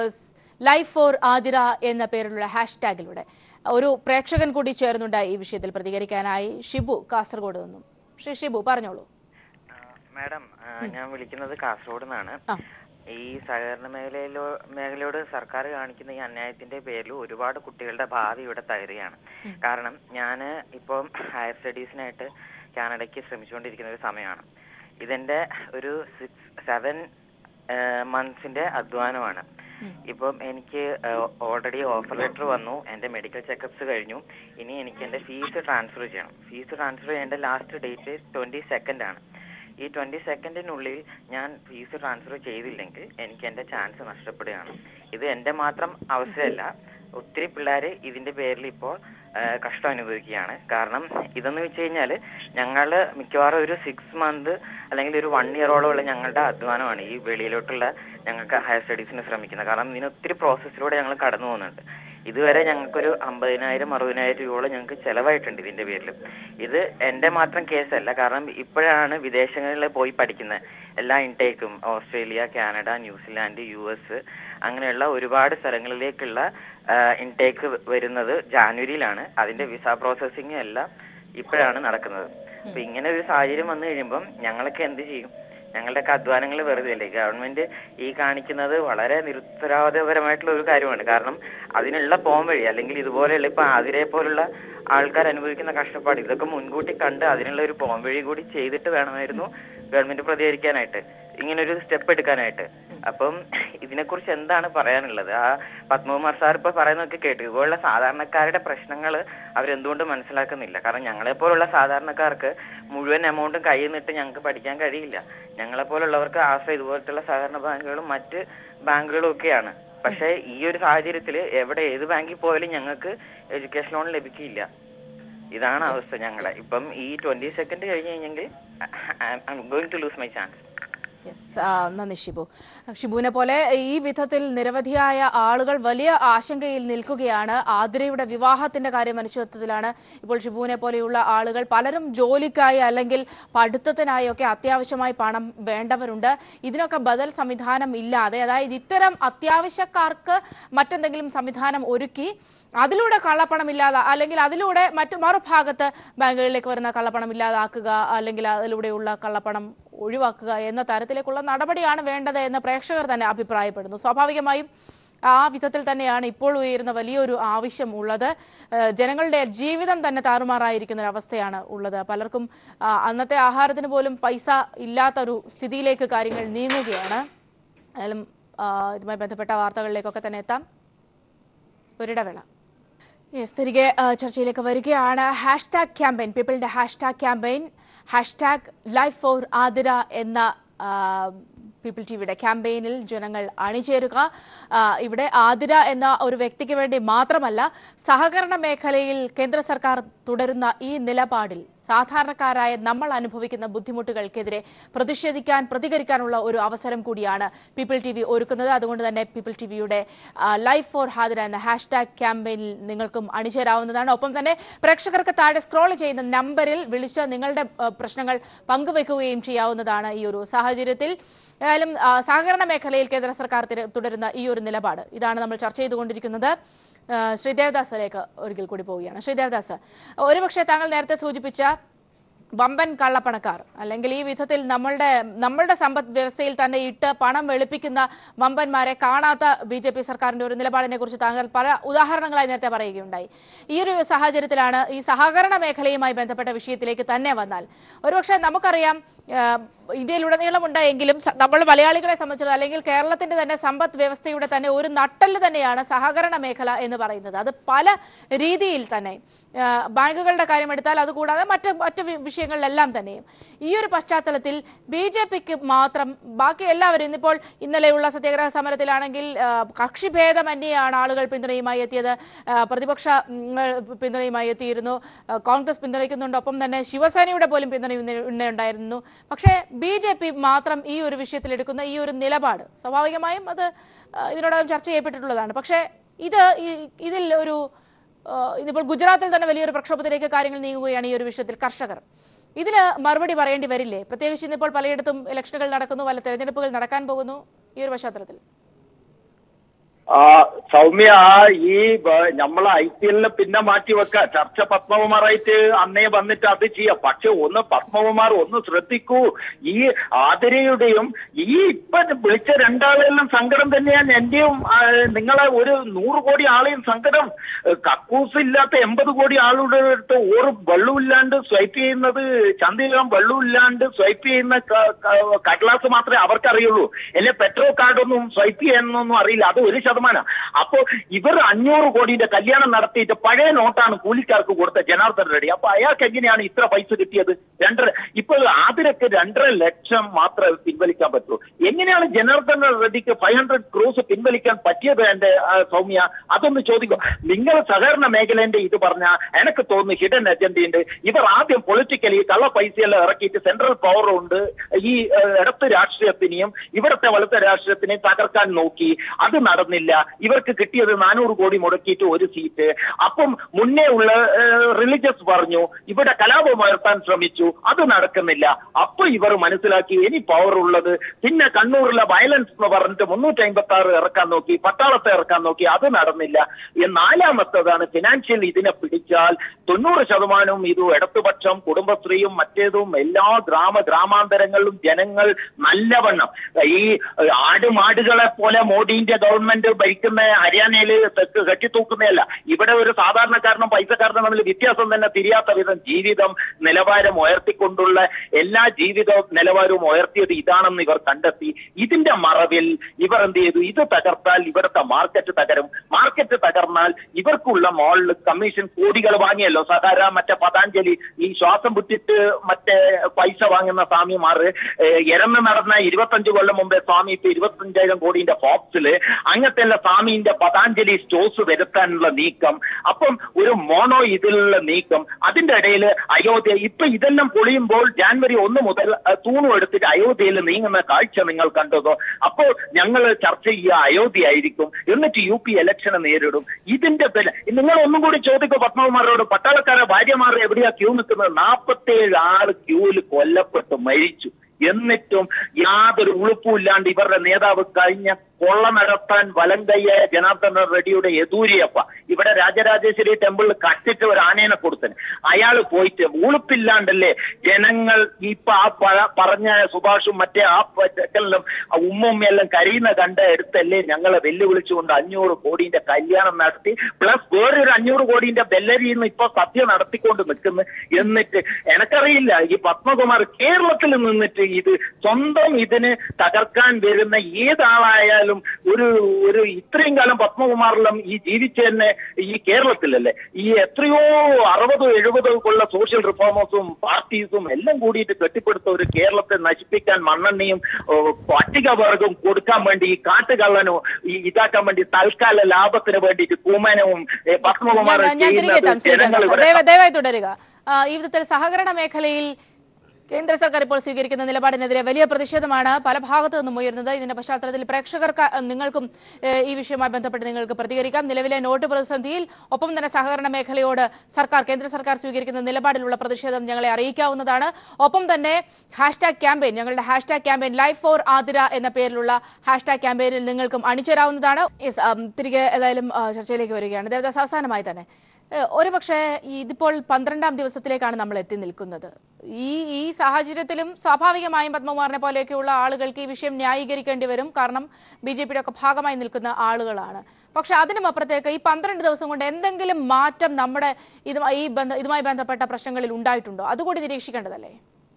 ലൈഫ് ഫോർ ആതിര എന്ന പേരിലുള്ള ഹാഷ്ടാഗിലൂടെ ഒരു പ്രേക്ഷകൻ കൂടി ചേർന്നുണ്ട് ഈ വിഷയത്തിൽ പ്രതികരിക്കാനായി ഷിബു കാസർഗോഡ് നിന്നും ശ്രീ ഷിബു പറഞ്ഞോളൂ ആ, മാഡം ആ, ഞാൻ വിളിക്കുന്നത് കാസർഗോഡ് നിന്നാണ് ആ. ഈ സഹകരണ മേഖലയിലോ മേഖലയോട് സർക്കാർ കാണിക്കുന്ന ഈ അന്യായത്തിന്റെ പേരിൽ ഒരുപാട് കുട്ടികളുടെ ഭാവി ഇവിടെ തകരുകയാണ് കാരണം ഞാൻ ഇപ്പം ഹയർ സ്റ്റഡീസിനായിട്ട് കാനഡയ്ക്ക് ശ്രമിച്ചുകൊണ്ടിരിക്കുന്ന ഒരു സമയമാണ് ഇതെന്റെ ഒരു സിക്സ് സെവൻ മന്ത്സിന്റെ അധ്വാനമാണ് ഇപ്പം എനിക്ക് ഓൾറെഡി ഓഫർ ലെറ്റർ വന്നു എന്റെ മെഡിക്കൽ ചെക്കപ്സ് കഴിഞ്ഞു ഇനി എനിക്ക് എന്റെ ഫീസ് ട്രാൻസ്ഫർ ചെയ്യണം ഫീസ് ട്രാൻസ്ഫർ ചെയ്യേണ്ട ലാസ്റ്റ് ഡേറ്റ് ട്വന്റി സെക്കൻഡ് ആണ് ഈ ട്വന്റി സെക്കൻഡിനുള്ളിൽ ഞാൻ ഫീസ് ട്രാൻസ്ഫർ ചെയ്തില്ലെങ്കിൽ എനിക്ക് എന്റെ ചാൻസ് നഷ്ടപ്പെടുകയാണ് ഇത് എന്റെ മാത്രം അവസ്ഥയല്ല ഒത്തിരി പിള്ളേർ ഇതിന്റെ പേരിൽ ഇപ്പോൾ ആ, കഷ്ടം അനുഭവിക്കുകയാണ് കാരണം ഇതെന്ന് വെച്ച് കഴിഞ്ഞാൽ ഞങ്ങൾ മിക്കവാറും ഒരു സിക്സ് മന്ത് അല്ലെങ്കിൽ ഒരു വൺ ഇയറോളം ഉള്ള ഞങ്ങളുടെ അധ്വാനമാണ് ഈ വെളിയിലോട്ടുള്ള ഞങ്ങൾക്ക് ഹയർ സ്റ്റഡീസിന് ശ്രമിക്കുന്നത് കാരണം ഇതിന് ഒത്തിരി പ്രോസസ്സിലൂടെ ഞങ്ങൾ കടന്നു പോകുന്നുണ്ട് ഇതുവരെ ഞങ്ങൾക്കൊരു അമ്പതിനായിരം അറുപതിനായിരം രൂപയോളം ഞങ്ങൾക്ക് ചെലവായിട്ടുണ്ട് ഇതിന്റെ പേരിൽ ഇത് എന്റെ മാത്രം കേസല്ല കാരണം ഇപ്പോഴാണ് വിദേശങ്ങളിൽ പോയി പഠിക്കുന്നത് എല്ലാ ഇൻടേക്കും Australia Canada New Zealand U S അങ്ങനെയുള്ള ഒരുപാട് സ്ഥലങ്ങളിലേക്കുള്ള ഇൻടേക്ക് വരുന്നത് ജാനുവരിയിലാണ് അതിന്റെ വിസ പ്രോസസ്സിംഗ് എല്ലാം ഇപ്പോഴാണ് നടക്കുന്നത് അപ്പൊ ഇങ്ങനെ ഒരു സാഹചര്യം വന്നു കഴിയുമ്പം ഞങ്ങളൊക്കെ എന്ത് ചെയ്യും ഞങ്ങളുടെയൊക്കെ അധ്വാനങ്ങൾ വെറുതെ അല്ലേ ഗവൺമെന്റ് ഈ കാണിക്കുന്നത് വളരെ നിരുത്തരവാദപരമായിട്ടുള്ള ഒരു കാര്യമാണ് കാരണം അതിനുള്ള പോം വഴി അല്ലെങ്കിൽ ഇതുപോലെയുള്ള ഇപ്പൊ ആതിരെ പോലുള്ള ആൾക്കാർ അനുഭവിക്കുന്ന കഷ്ടപ്പാട് ഇതൊക്കെ മുൻകൂട്ടി കണ്ട് അതിനുള്ള ഒരു പോം വഴി കൂടി ചെയ്തിട്ട് വേണമായിരുന്നു ഗവൺമെന്റ് പ്രതികരിക്കാനായിട്ട് ഇങ്ങനെ ഒരു സ്റ്റെപ്പ് എടുക്കാനായിട്ട് അപ്പം ഇതിനെക്കുറിച്ച് എന്താണ് പറയാനുള്ളത് ആ പത്മകുമാർ സാർ ഇപ്പൊ പറയുന്നതൊക്കെ കേട്ടു ഇതുപോലുള്ള സാധാരണക്കാരുടെ പ്രശ്നങ്ങൾ അവരെന്തുകൊണ്ട് മനസ്സിലാക്കുന്നില്ല കാരണം ഞങ്ങളെപ്പോലുള്ള സാധാരണക്കാർക്ക് മുഴുവൻ എമൗണ്ടും കയ്യിൽ നിന്നിട്ട് ഞങ്ങൾക്ക് പഠിക്കാൻ കഴിയില്ല ഞങ്ങളെപ്പോലുള്ളവർക്ക് ആശ്രയം ഇതുപോലത്തുള്ള സഹകരണ ബാങ്കുകളും മറ്റ് ബാങ്കുകളും ഒക്കെയാണ് പക്ഷേ ഈ ഒരു സാഹചര്യത്തിൽ എവിടെ ഏത് ബാങ്കിൽ പോയാലും ഞങ്ങൾക്ക് എഡ്യൂക്കേഷൻ ലോൺ ലഭിക്കില്ല ഇതാണ് അവസ്ഥ ഞങ്ങളുടെ ഇപ്പം ഈ ട്വന്റി സെക്കൻഡ് കഴിഞ്ഞ് കഴിഞ്ഞെങ്കിൽ I M going to lose my chance yes നന്ദി ഷിബു ഷിബുവിനെ പോലെ ഈ വിധത്തിൽ നിരവധിയായ ആളുകൾ വലിയ ആശങ്കയിൽ നിൽക്കുകയാണ് ആതിരയുടെ വിവാഹത്തിന്റെ കാര്യം അനിശ്ചിതത്വത്തിലാണ് ഇപ്പോൾ ഷിബുവിനെ പോലെയുള്ള ആളുകൾ പലരും ജോലിക്കായി അല്ലെങ്കിൽ പഠിത്തത്തിനായി ഒക്കെ അത്യാവശ്യമായി പണം വേണ്ടവരുണ്ട് ഇതിനൊക്കെ ബദൽ സംവിധാനം ഇല്ലാതെ അതായത് ഇത്തരം അത്യാവശ്യക്കാർക്ക് മറ്റെന്തെങ്കിലും സംവിധാനം ഒരുക്കി അതിലൂടെ കള്ളപ്പണം ഇല്ലാതെ അല്ലെങ്കിൽ അതിലൂടെ മറ്റു മറുഭാഗത്ത് ബാങ്കുകളിലേക്ക് വരുന്ന കള്ളപ്പണം ഇല്ലാതാക്കുക അല്ലെങ്കിൽ അതിലൂടെയുള്ള കള്ളപ്പണം ഒഴിവാക്കുക എന്ന തരത്തിലേക്കുള്ള നടപടിയാണ് വേണ്ടത് എന്ന് പ്രേക്ഷകർ തന്നെ അഭിപ്രായപ്പെടുന്നു സ്വാഭാവികമായും ആ വിധത്തിൽ തന്നെയാണ് ഇപ്പോൾ ഉയരുന്ന വലിയൊരു ആവശ്യം ഉള്ളത് ഏഹ് ജനങ്ങളുടെ ജീവിതം തന്നെ താറുമാറായിരിക്കുന്ന ഒരു അവസ്ഥയാണ് ഉള്ളത് പലർക്കും ആ, അന്നത്തെ ആഹാരത്തിന് പോലും പൈസ ഇല്ലാത്ത ഒരു സ്ഥിതിയിലേക്ക് കാര്യങ്ങൾ നീങ്ങുകയാണ് ഏതായാലും ആ, ഇതുമായി ബന്ധപ്പെട്ട വാർത്തകളിലേക്കൊക്കെ തന്നെ എത്താം ഒരിടവേള യെസ് തിരികെ ആ, ചർച്ചയിലേക്ക് വരികയാണ് ഹാഷ്ടാഗ് ക്യാമ്പയിൻ പീപ്പിളിന്റെ hashtag campaign hashtag life for Athira എന്ന ആ, പീപ്പിൾ ടിവിയുടെ ക്യാമ്പയിനിൽ ജനങ്ങൾ അണിചേരുക ആ, ഇവിടെ ആതിര എന്ന ഒരു വ്യക്തിക്ക് വേണ്ടി മാത്രമല്ല സഹകരണ മേഖലയിൽ കേന്ദ്ര സർക്കാർ തുടരുന്ന ഈ നിലപാടിൽ സാധാരണക്കാരായ നമ്മൾ അനുഭവിക്കുന്ന ബുദ്ധിമുട്ടുകൾക്കെതിരെ പ്രതിഷേധിക്കാൻ പ്രതികരിക്കാനുള്ള ഒരു അവസരം കൂടിയാണ് പീപ്പിൾ ടി വി ഒരുക്കുന്നത് അതുകൊണ്ട് തന്നെ പീപ്പിൾ ടി വിയുടെ ലൈഫ് ഫോർ ഹാദിര എന്ന ഹാഷ്ടാഗ് ക്യാമ്പയിനിൽ നിങ്ങൾക്കും അണിചേരാവുന്നതാണ് ഒപ്പം തന്നെ പ്രേക്ഷകർക്ക് താഴെ സ്ക്രോൾ ചെയ്യുന്ന നമ്പറിൽ വിളിച്ച് നിങ്ങളുടെ ആ, പ്രശ്നങ്ങൾ പങ്കുവെക്കുകയും ചെയ്യാവുന്നതാണ് ഈ ഒരു സാഹചര്യത്തിൽ ഏതായാലും ആ, സഹകരണ മേഖലയിൽ കേന്ദ്ര സർക്കാർ തിര- തുടരുന്ന ഈ ഒരു നിലപാട് ഇതാണ് നമ്മൾ ചർച്ച ചെയ്തുകൊണ്ടിരിക്കുന്നത് ആ, ശ്രീ ദേവദാസിലേക്ക് ഒരിക്കൽ കൂടി പോവുകയാണ് ശ്രീ ദേവദാസ് ഒരുപക്ഷെ താങ്കൾ നേരത്തെ സൂചിപ്പിച്ച വമ്പൻ കള്ളപ്പണക്കാർ അല്ലെങ്കിൽ ഈ വിധത്തിൽ നമ്മളുടെ നമ്മളുടെ സമ്പദ് വ്യവസ്ഥയിൽ തന്നെ ഇട്ട് പണം വെളുപ്പിക്കുന്ന വമ്പന്മാരെ കാണാത്ത ബി ജെ പി സർക്കാരിന്റെ ഒരു നിലപാടിനെ കുറിച്ച് താങ്കൾ പല ഉദാഹരണങ്ങളായി നേരത്തെ പറയുകയുണ്ടായി ഈ ഒരു സാഹചര്യത്തിലാണ് ഈ സഹകരണ മേഖലയുമായി ബന്ധപ്പെട്ട വിഷയത്തിലേക്ക് തന്നെ വന്നാൽ ഒരുപക്ഷെ നമുക്കറിയാം ആഹ് ഇന്ത്യയിലുടനീളമുണ്ട് എങ്കിലും സ- നമ്മൾ മലയാളികളെ സംബന്ധിച്ചിടത്തോളം അല്ലെങ്കിൽ കേരളത്തിന്റെ തന്നെ സമ്പദ് വ്യവസ്ഥയുടെ തന്നെ ഒരു നട്ടല് തന്നെയാണ് സഹകരണ മേഖല എന്ന് പറയുന്നത് അത് പല രീതിയിൽ തന്നെ ആഹ് ബാങ്കുകളുടെ കാര്യമെടുത്താൽ അതുകൂടാതെ മറ്റ് മറ്റ് വി- വിഷയങ്ങളിലെല്ലാം തന്നെയും ഈ ഒരു പശ്ചാത്തലത്തിൽ ബി ജെ പിക്ക് മാത്രം ബാക്കി എല്ലാവരും ഇന്നിപ്പോൾ ഇന്നലെയുള്ള സത്യാഗ്രഹ സമരത്തിലാണെങ്കിൽ ആഹ് കക്ഷിഭേദമന്യെയാണ് ആളുകൾ പിന്തുണയുമായി എത്തിയത് ആഹ് പ്രതിപക്ഷ ഉം, പിന്തുണയുമായി എത്തിയിരുന്നു ആഹ് കോൺഗ്രസ് പിന്തുണയ്ക്കുന്നുണ്ട് ഒപ്പം തന്നെ ശിവസേനയുടെ പോലും പിന്തുണ ഉണ്ടായിരുന്നു പക്ഷേ ബി ജെ പി മാത്രം ഈ ഒരു വിഷയത്തിൽ എടുക്കുന്ന ഈ ഒരു നിലപാട് സ്വാഭാവികമായും അത് ആഹ് ഇതിനോടകം ചർച്ച ചെയ്യപ്പെട്ടിട്ടുള്ളതാണ് പക്ഷേ ഇത് ഈ- ഇതിൽ ഒരു ആഹ് ഇതിപ്പോൾ ഗുജറാത്തിൽ തന്നെ വലിയൊരു പ്രക്ഷോഭത്തിലേക്ക് കാര്യങ്ങൾ നീങ്ങുകയാണ് ഈ ഒരു വിഷയത്തിൽ കർഷകർ ഇതിന് മറുപടി പറയേണ്ടി വരില്ലേ പ്രത്യേകിച്ച് ഇന്നിപ്പോൾ പലയിടത്തും ഇലക്ഷനുകൾ നടക്കുന്നു പല തെരഞ്ഞെടുപ്പുകൾ നടക്കാൻ പോകുന്നു ഈ ഒരു പശ്ചാത്തലത്തിൽ ആ സൗമ്യ ഈ ബ- നമ്മളെ ഐ പി എല്ലിന് പിന്നെ മാറ്റി വെക്ക ചർച്ച പത്മകുമാറായിട്ട് അന്നേ വന്നിട്ട് അത് ചെയ്യാം പക്ഷെ ഒന്ന് പത്മകുമാർ ഒന്ന് ശ്രദ്ധിക്കൂ ഈ ആതിരയുടെയും ഈ ഇപ്പൊ വിളിച്ച രണ്ടാളെല്ലാം സങ്കടം തന്നെയാണ് എന്റെയും ആ, നിങ്ങളെ ഒരു നൂറ് കോടി ആളെയും സങ്കടം ഏ, കക്കൂസ് ഇല്ലാത്ത എൺപത് കോടി ആളുടെ അടുത്ത് ഒരു വെള്ളമില്ലാണ്ട് സ്വൈപ്പ് ചെയ്യുന്നത് ചന്ദ്രകം വെള്ളമില്ലാണ്ട് സ്വൈപ്പ് ചെയ്യുന്ന ക- ക- കടലാസ് മാത്രമേ അവർക്കറിയുള്ളൂ അല്ലെ പെട്രോൾ കാർഡൊന്നും സ്വൈപ്പ് ചെയ്യാനൊന്നും അറിയില്ല അത് ഒരു ശതമാനം അപ്പോ ഇവർ അഞ്ഞൂറ് കോടിയുടെ കല്യാണം നടത്തിയിട്ട് പഴയ നോട്ടാണ് കൂലിക്കാർക്ക് കൊടുത്ത ജനാർദ്ദൻ റെഡ്ഡി അപ്പൊ അയാൾക്ക് എങ്ങനെയാണ് ഇത്ര പൈസ കിട്ടിയത് രണ്ടര ഇപ്പൊ ആതിരക്ക് രണ്ടര ലക്ഷം മാത്രമേ പിൻവലിക്കാൻ പറ്റൂ എങ്ങനെയാണ് ജനാർദ്ദൻ റെഡ്ഡിക്ക് ഫൈവ് ഹൺഡ്രഡ് ക്രോസ് പിൻവലിക്കാൻ പറ്റിയത് എന്റെ ആ, സൗമ്യ അതൊന്ന് ചോദിക്കും നിങ്ങൾ സഹകരണ മേഖലേന്റെ ഇത് പറഞ്ഞ എനിക്ക് തോന്നുന്നു ഹിഡൻ അജണ്ടയുണ്ട് ഇവർ ആദ്യം പൊളിറ്റിക്കലി കള്ള പൈസയെല്ലാം ഇറക്കിയിട്ട് സെൻട്രൽ പവർ ഉണ്ട് ഈ ആ, ഇടത്ത് രാഷ്ട്രീയത്തിനെയും ഇവിടുത്തെ വലത്തെ രാഷ്ട്രീയത്തിനെയും തകർക്കാൻ നോക്കി അത് നടന്നില്ല ഇവർക്ക് കിട്ടിയത് നാനൂറ് കോടി മുടക്കിയിട്ട് ഒരു സീറ്റ് അപ്പം മുന്നേ ഉള്ള റിലീജിയസ് പറഞ്ഞു ഇവിടെ കലാപം ഉയർത്താൻ ശ്രമിച്ചു അത് നടക്കുന്നില്ല അപ്പൊ ഇവർ മനസ്സിലാക്കി ഇനി പവർ ഉള്ളത് പിന്നെ കണ്ണൂരിലെ വയലൻസ് എന്ന് പറഞ്ഞിട്ട് മുന്നൂറ്റി അമ്പത്തി ആറ് ഇറക്കാൻ നോക്കി പട്ടാളത്തെ ഇറക്കാൻ നോക്കി അത് നടന്നില്ല ഈ നാലാമത്തതാണ് ഫിനാൻഷ്യൽ ഇതിനെ പിടിച്ചാൽ തൊണ്ണൂറ് ശതമാനവും ഇത് ഇടതുപക്ഷം കുടുംബശ്രീയും മറ്റേതും എല്ലാ ഗ്രാമ ഗ്രാമാന്തരങ്ങളിലും ജനങ്ങൾ നല്ലവണ്ണം ഈ ഏഹ്, ആടുമാടുകളെ പോലെ മോഡിന്റെ ഗവൺമെന്റ് ഭരിക്കുന്ന ഹരിയാനയിൽ തെക്ക് കെട്ടിത്തൂക്കുന്നതല്ല ഇവിടെ ഒരു സാധാരണക്കാരനും പൈസക്കാരനും തമ്മിൽ വ്യത്യാസം തന്നെ തിരിയാത്ത വിധം ജീവിതം നിലവാരം ഉയർത്തിക്കൊണ്ടുള്ള എല്ലാ ജീവിത നിലവാരവും ഉയർത്തിയത് ഇതാണെന്ന് ഇവർ കണ്ടെത്തി ഇതിന്റെ മറവിൽ ഇവർ എന്ത് ചെയ്തു ഇത് തകർത്താൽ ഇവിടുത്തെ മാർക്കറ്റ് തകരും മാർക്കറ്റ് തകർന്നാൽ ഇവർക്കുള്ള മോളിൽ കമ്മീഷൻ കോടികൾ വാങ്ങിയല്ലോ സഹാര മറ്റേ പതാഞ്ജലി ഈ ശ്വാസം വിട്ടിട്ട് മറ്റേ പൈസ വാങ്ങുന്ന സ്വാമിമാർ എരന്ന് നടന്ന ഇരുപത്തഞ്ച് കൊല്ലം മുമ്പേ സ്വാമി ഇപ്പൊ ഇരുപത്തഞ്ചായിരം കോടിന്റെ ഫോക്സില് അങ്ങനത്തെ സ്വാമിന്റെ പതാഞ്ജലി സ്റ്റോഴ്സ് വരുത്താനുള്ള നീക്കം അപ്പം ഒരു മോണോ ഇതിലുള്ള നീക്കം അതിന്റെ ഇടയിൽ അയോധ്യ ഇപ്പൊ ഇതെല്ലാം പൊളിയുമ്പോൾ ജാനുവരി ഒന്ന് മുതൽ അഹ്, തൂണും എടുത്തിട്ട് അയോധ്യയിൽ നീങ്ങുന്ന കാഴ്ച നിങ്ങൾ കണ്ടതോ അപ്പോൾ ഞങ്ങൾ ചർച്ച ചെയ്യുക അയോധ്യ ആയിരിക്കും എന്നിട്ട് യു പി ഇലക്ഷനെ നേരിടും ഇതിന്റെ ബല നിങ്ങൾ ഒന്നും കൂടി ചോദിക്കോ പത്മകുമാരോട് പട്ടാളക്കാരെ ഭാര്യമാർ എവിടെയാ ക്യൂ നിൽക്കുന്നത് നാൽപ്പത്തേഴ് ആള് ക്യൂവിൽ കൊല്ലപ്പെട്ട് മരിച്ചു എന്നിട്ടും യാതൊരു ഉളുപ്പും ഇല്ലാണ്ട് ഇവരുടെ നേതാവ് കഴിഞ്ഞ കൊള്ള നടത്താൻ വലം കയ്യായ ജനാർദ്ദന റെഡ്ഡിയുടെ യദൂരിയപ്പ ഇവിടെ രാജരാജേശ്വരി ടെമ്പിളിൽ കട്ടിട്ട് ഒരു ആനേനെ കൊടുത്തന് അയാൾ പോയിട്ട് ഉളുപ്പില്ലാണ്ടല്ലേ ജനങ്ങൾ ഇപ്പൊ ആ പ- പറഞ്ഞ സുഭാഷും മറ്റേ ആ ചെക്കലിലും ഉമ്മുമ്മയെല്ലാം കരയുന്ന കണ്ട എടുത്തല്ലേ ഞങ്ങളെ വെല്ലുവിളിച്ചുകൊണ്ട് അഞ്ഞൂറ് കോടിന്റെ കല്യാണം നടത്തി പ്ലസ് വേറൊരു അഞ്ഞൂറ് കോടിന്റെ ബെല്ലരിയിൽ നിന്ന് ഇപ്പൊ സദ്യ നടത്തിക്കൊണ്ട് നിൽക്കുന്നു എന്നിട്ട് എനക്കറിയില്ല ഈ പത്മകുമാർ കേരളത്തിൽ നിന്നിട്ട് ഇത് സ്വന്തം ഇതിന് തകർക്കാൻ വരുന്ന ഏതാളായാലും ഒരു ഒരു ഇത്രയും കാലം പത്മകുമാറിലും ഈ ജീവിച്ച തന്നെ ഈ കേരളത്തിലല്ലേ ഈ എത്രയോ അറുപതോ എഴുപതോ ഉള്ള സോഷ്യൽ റിഫോമേഴ്സും പാർട്ടീസും എല്ലാം കൂടിയിട്ട് കെട്ടിപ്പടുത്ത ഒരു കേരളത്തെ നശിപ്പിക്കാൻ മണ്ണെണ്ണയും ഓ, പട്ടികവർഗം കൊടുക്കാൻ വേണ്ടി ഈ കാട്ടുകള്ളനും ഈ ഇതാക്കാൻ വേണ്ടി തൽക്കാല ലാഭത്തിന് വേണ്ടിയിട്ട് കുമ്മനവും ഏ, പത്മകുമാറും ഞാൻ- ഞാൻ തിരികെ എത്താം ചെയ്യുന്നത് ജനങ്ങൾ ശ്രീധർ ഇവിടെ ദയവായി ദയവായി തുടരുക ആ, ഈ വിധത്തിൽ സഹകരണ മേഖലയിൽ കേന്ദ്ര സർക്കാർ ഇപ്പോൾ സ്വീകരിക്കുന്ന നിലപാടിനെതിരെ വലിയ പ്രതിഷേധമാണ് പല ഭാഗത്തു നിന്നും ഉയരുന്നത് ഇതിന്റെ പശ്ചാത്തലത്തിൽ പ്രേക്ഷകർക്ക് നിങ്ങൾക്കും ഏഹ്, ഈ വിഷയവുമായി ബന്ധപ്പെട്ട് നിങ്ങൾക്ക് പ്രതികരിക്കാം നിലവിലെ നോട്ട് പ്രതിസന്ധിയിൽ ഒപ്പം തന്നെ സഹകരണ മേഖലയോട് സർക്കാർ കേന്ദ്ര സർക്കാർ സ്വീകരിക്കുന്ന നിലപാടിലുള്ള പ്രതിഷേധം ഞങ്ങളെ അറിയിക്കാവുന്നതാണ് ഒപ്പം തന്നെ ഹാഷ്ടാഗ് ക്യാമ്പയിൻ ഞങ്ങളുടെ hashtag campaign life for Athira എന്ന പേരിലുള്ള ഹാഷ്ടാഗ് ക്യാമ്പയിനിൽ നിങ്ങൾക്കും അണിചേരാവുന്നതാണ് Yes, ഉം, തിരികെ ഏതായാലും ആ, ചർച്ചയിലേക്ക് വരികയാണ് ദേവദാസ് അവസാനമായി തന്നെ ഏഹ് ഒരുപക്ഷെ ഇതിപ്പോൾ പന്ത്രണ്ടാം ദിവസത്തിലേക്കാണ് നമ്മൾ എത്തി നിൽക്കുന്നത് ഈ ഈ സാഹചര്യത്തിലും സ്വാഭാവികമായും പത്മകുമാറിനെ പോലെയൊക്കെയുള്ള ആളുകൾക്ക് ഈ വിഷയം ന്യായീകരിക്കേണ്ടി വരും കാരണം ബി ജെ പിയുടെ ഒക്കെ ഭാഗമായി നിൽക്കുന്ന ആളുകളാണ് പക്ഷെ അതിനും അപ്പുറത്തേക്ക് ഈ പന്ത്രണ്ട് ദിവസം കൊണ്ട് എന്തെങ്കിലും മാറ്റം നമ്മുടെ ഇതുമായി ഈ ബന്ധ ഇതുമായി ബന്ധപ്പെട്ട പ്രശ്നങ്ങളിൽ ഉണ്ടായിട്ടുണ്ടോ അതുകൂടി നിരീക്ഷിക്കേണ്ടതല്ലേ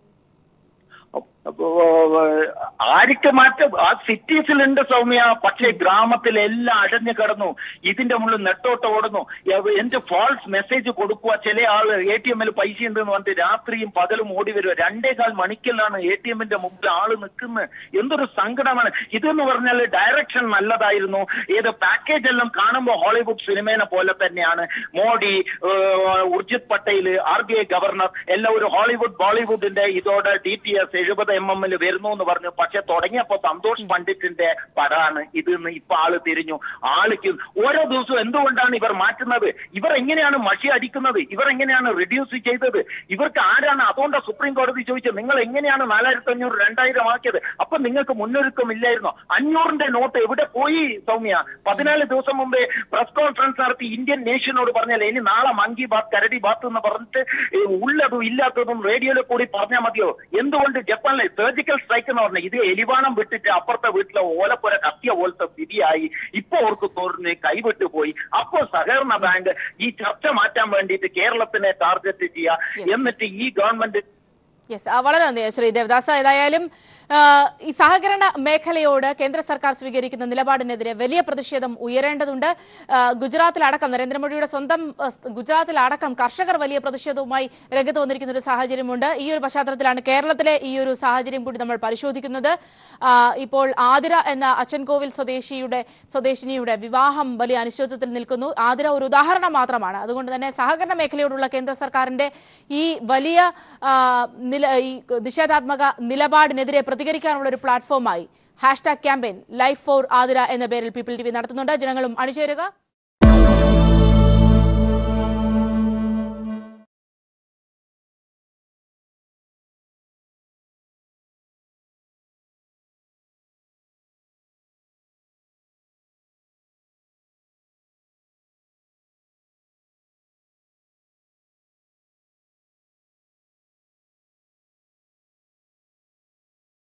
അപ്പോ ആർക്ക് മാറ്റം ആ സിറ്റീസിലുണ്ട് സൗമ്യ പക്ഷേ ഗ്രാമത്തിലെല്ലാം അടഞ്ഞു കിടന്നു ഇതിന്റെ മുകളിൽ നെട്ടോട്ട് ഓടുന്നു എവ- എന്ത് ഫാൾസ് മെസ്സേജ് കൊടുക്കുക ചില ആള് എ ടി എമ്മിൽ പൈസ ഉണ്ടെന്ന് പറഞ്ഞിട്ട് രാത്രിയും പകലും ഓടി വരിക രണ്ടേകാൽ മണിക്കലാണ് എ ടി എമ്മിന്റെ മുമ്പിൽ ആള് നിൽക്കുന്നത് എന്തൊരു സങ്കടമാണ് ഇതെന്ന് പറഞ്ഞാൽ ഡയറക്ഷൻ നല്ലതായിരുന്നു ഏത് പാക്കേജ് എല്ലാം കാണുമ്പോൾ ഹോളിവുഡ് സിനിമേനെ പോലെ തന്നെയാണ് മോഡി ഏഹ്, Urjit Patel R B I governor എല്ലാം ഒരു ഹോളിവുഡ് ബോളിവുഡിന്റെ ഇതോടെ ഡി ടി എസ് എഴുപത് എം എമ്മിൽ വരുന്നു എന്ന് പറഞ്ഞു പക്ഷെ തുടങ്ങിയപ്പോ സന്തോഷ് പണ്ഡിറ്റിന്റെ പടാണ് ഇത് ഇപ്പൊ ആള് തിരിഞ്ഞു ആൾക്ക് ഓരോ ദിവസവും എന്തുകൊണ്ടാണ് ഇവർ മാറ്റുന്നത് ഇവർ എങ്ങനെയാണ് മഷി അടിക്കുന്നത് ഇവർ എങ്ങനെയാണ് റിഡ്യൂസ് ചെയ്തത് ഇവർക്ക് ആരാണ് അതുകൊണ്ട് സുപ്രീം കോടതി ചോദിച്ചത് നിങ്ങൾ എങ്ങനെയാണ് നാലായിരത്തി അഞ്ഞൂറ് രണ്ടായിരം ആക്കിയത് അപ്പൊ നിങ്ങൾക്ക് മുന്നൊരുക്കം ഇല്ലായിരുന്നോ അഞ്ഞൂറിന്റെ നോട്ട് എവിടെ പോയി സൗമ്യ പതിനാല് ദിവസം മുമ്പേ പ്രസ് കോൺഫറൻസ് നടത്തി ഇന്ത്യൻ നേഷനോട് പറഞ്ഞാൽ ഇനി നാളെ മങ്കി ബാത്ത് കരടി ബാത്ത് എന്ന് പറഞ്ഞിട്ട് ഈ ഉള്ളതും ഇല്ലാത്തതും റേഡിയോയിൽ കൂടി പറഞ്ഞാൽ മതിയോ എന്തുകൊണ്ട് ജപ്പാനിലെ സർജിക്കൽ സ്ട്രൈക്ക് എന്ന് പറഞ്ഞാൽ ഇത് എലിവാണം വിട്ടിട്ട് അപ്പുറത്തെ വീട്ടിലെ ഓലപ്പുര കത്തിയ പോലത്തെ സ്ഥിതിയായി ഇപ്പൊ അവർക്ക് തോർന്ന് കൈവിട്ടു പോയി അപ്പോൾ സഹകരണ ബാങ്ക് ഈ ചർച്ച മാറ്റാൻ വേണ്ടിയിട്ട് കേരളത്തിനെ ടാർഗറ്റ് ചെയ്യുക എന്നിട്ട് ഈ ഗവൺമെന്റ് യെസ് വളരെ നന്ദി ശ്രീ ദേവദാസ് ഏതായാലും ആ, ഈ സഹകരണ മേഖലയോട് കേന്ദ്ര സർക്കാർ സ്വീകരിക്കുന്ന നിലപാടിനെതിരെ വലിയ പ്രതിഷേധം ഉയരേണ്ടതുണ്ട് ആ, ഗുജറാത്തിലടക്കം നരേന്ദ്രമോദിയുടെ സ്വന്തം ആ, ഗുജറാത്തിലടക്കം കർഷകർ വലിയ പ്രതിഷേധവുമായി രംഗത്ത് വന്നിരിക്കുന്ന ഒരു സാഹചര്യമുണ്ട് ഈ ഒരു പശ്ചാത്തലത്തിലാണ് കേരളത്തിലെ ഈ ഒരു സാഹചര്യം കൂടി നമ്മൾ പരിശോധിക്കുന്നത് ആ, ഇപ്പോൾ ആതിര എന്ന അച്ചൻകോവിൽ സ്വദേശിയുടെ സ്വദേശിനിയുടെ വിവാഹം വലിയ അനിശ്ചിതത്വത്തിൽ നിൽക്കുന്നു ആതിര ഒരു ഉദാഹരണം മാത്രമാണ് അതുകൊണ്ട് തന്നെ സഹകരണ മേഖലയോടുള്ള കേന്ദ്ര സർക്കാരിന്റെ ഈ വലിയ ആ, നില ഈ നിഷേധാത്മക നിലപാടിനെതിരെ പ്രതികരിക്കാനുള്ള ഒരു പ്ലാറ്റ്ഫോമായി hashtag campaign life for Athira എന്ന പേരിൽ പീപ്പിൾ ടി വി നടത്തുന്നുണ്ട് ജനങ്ങളും അണിചേരുക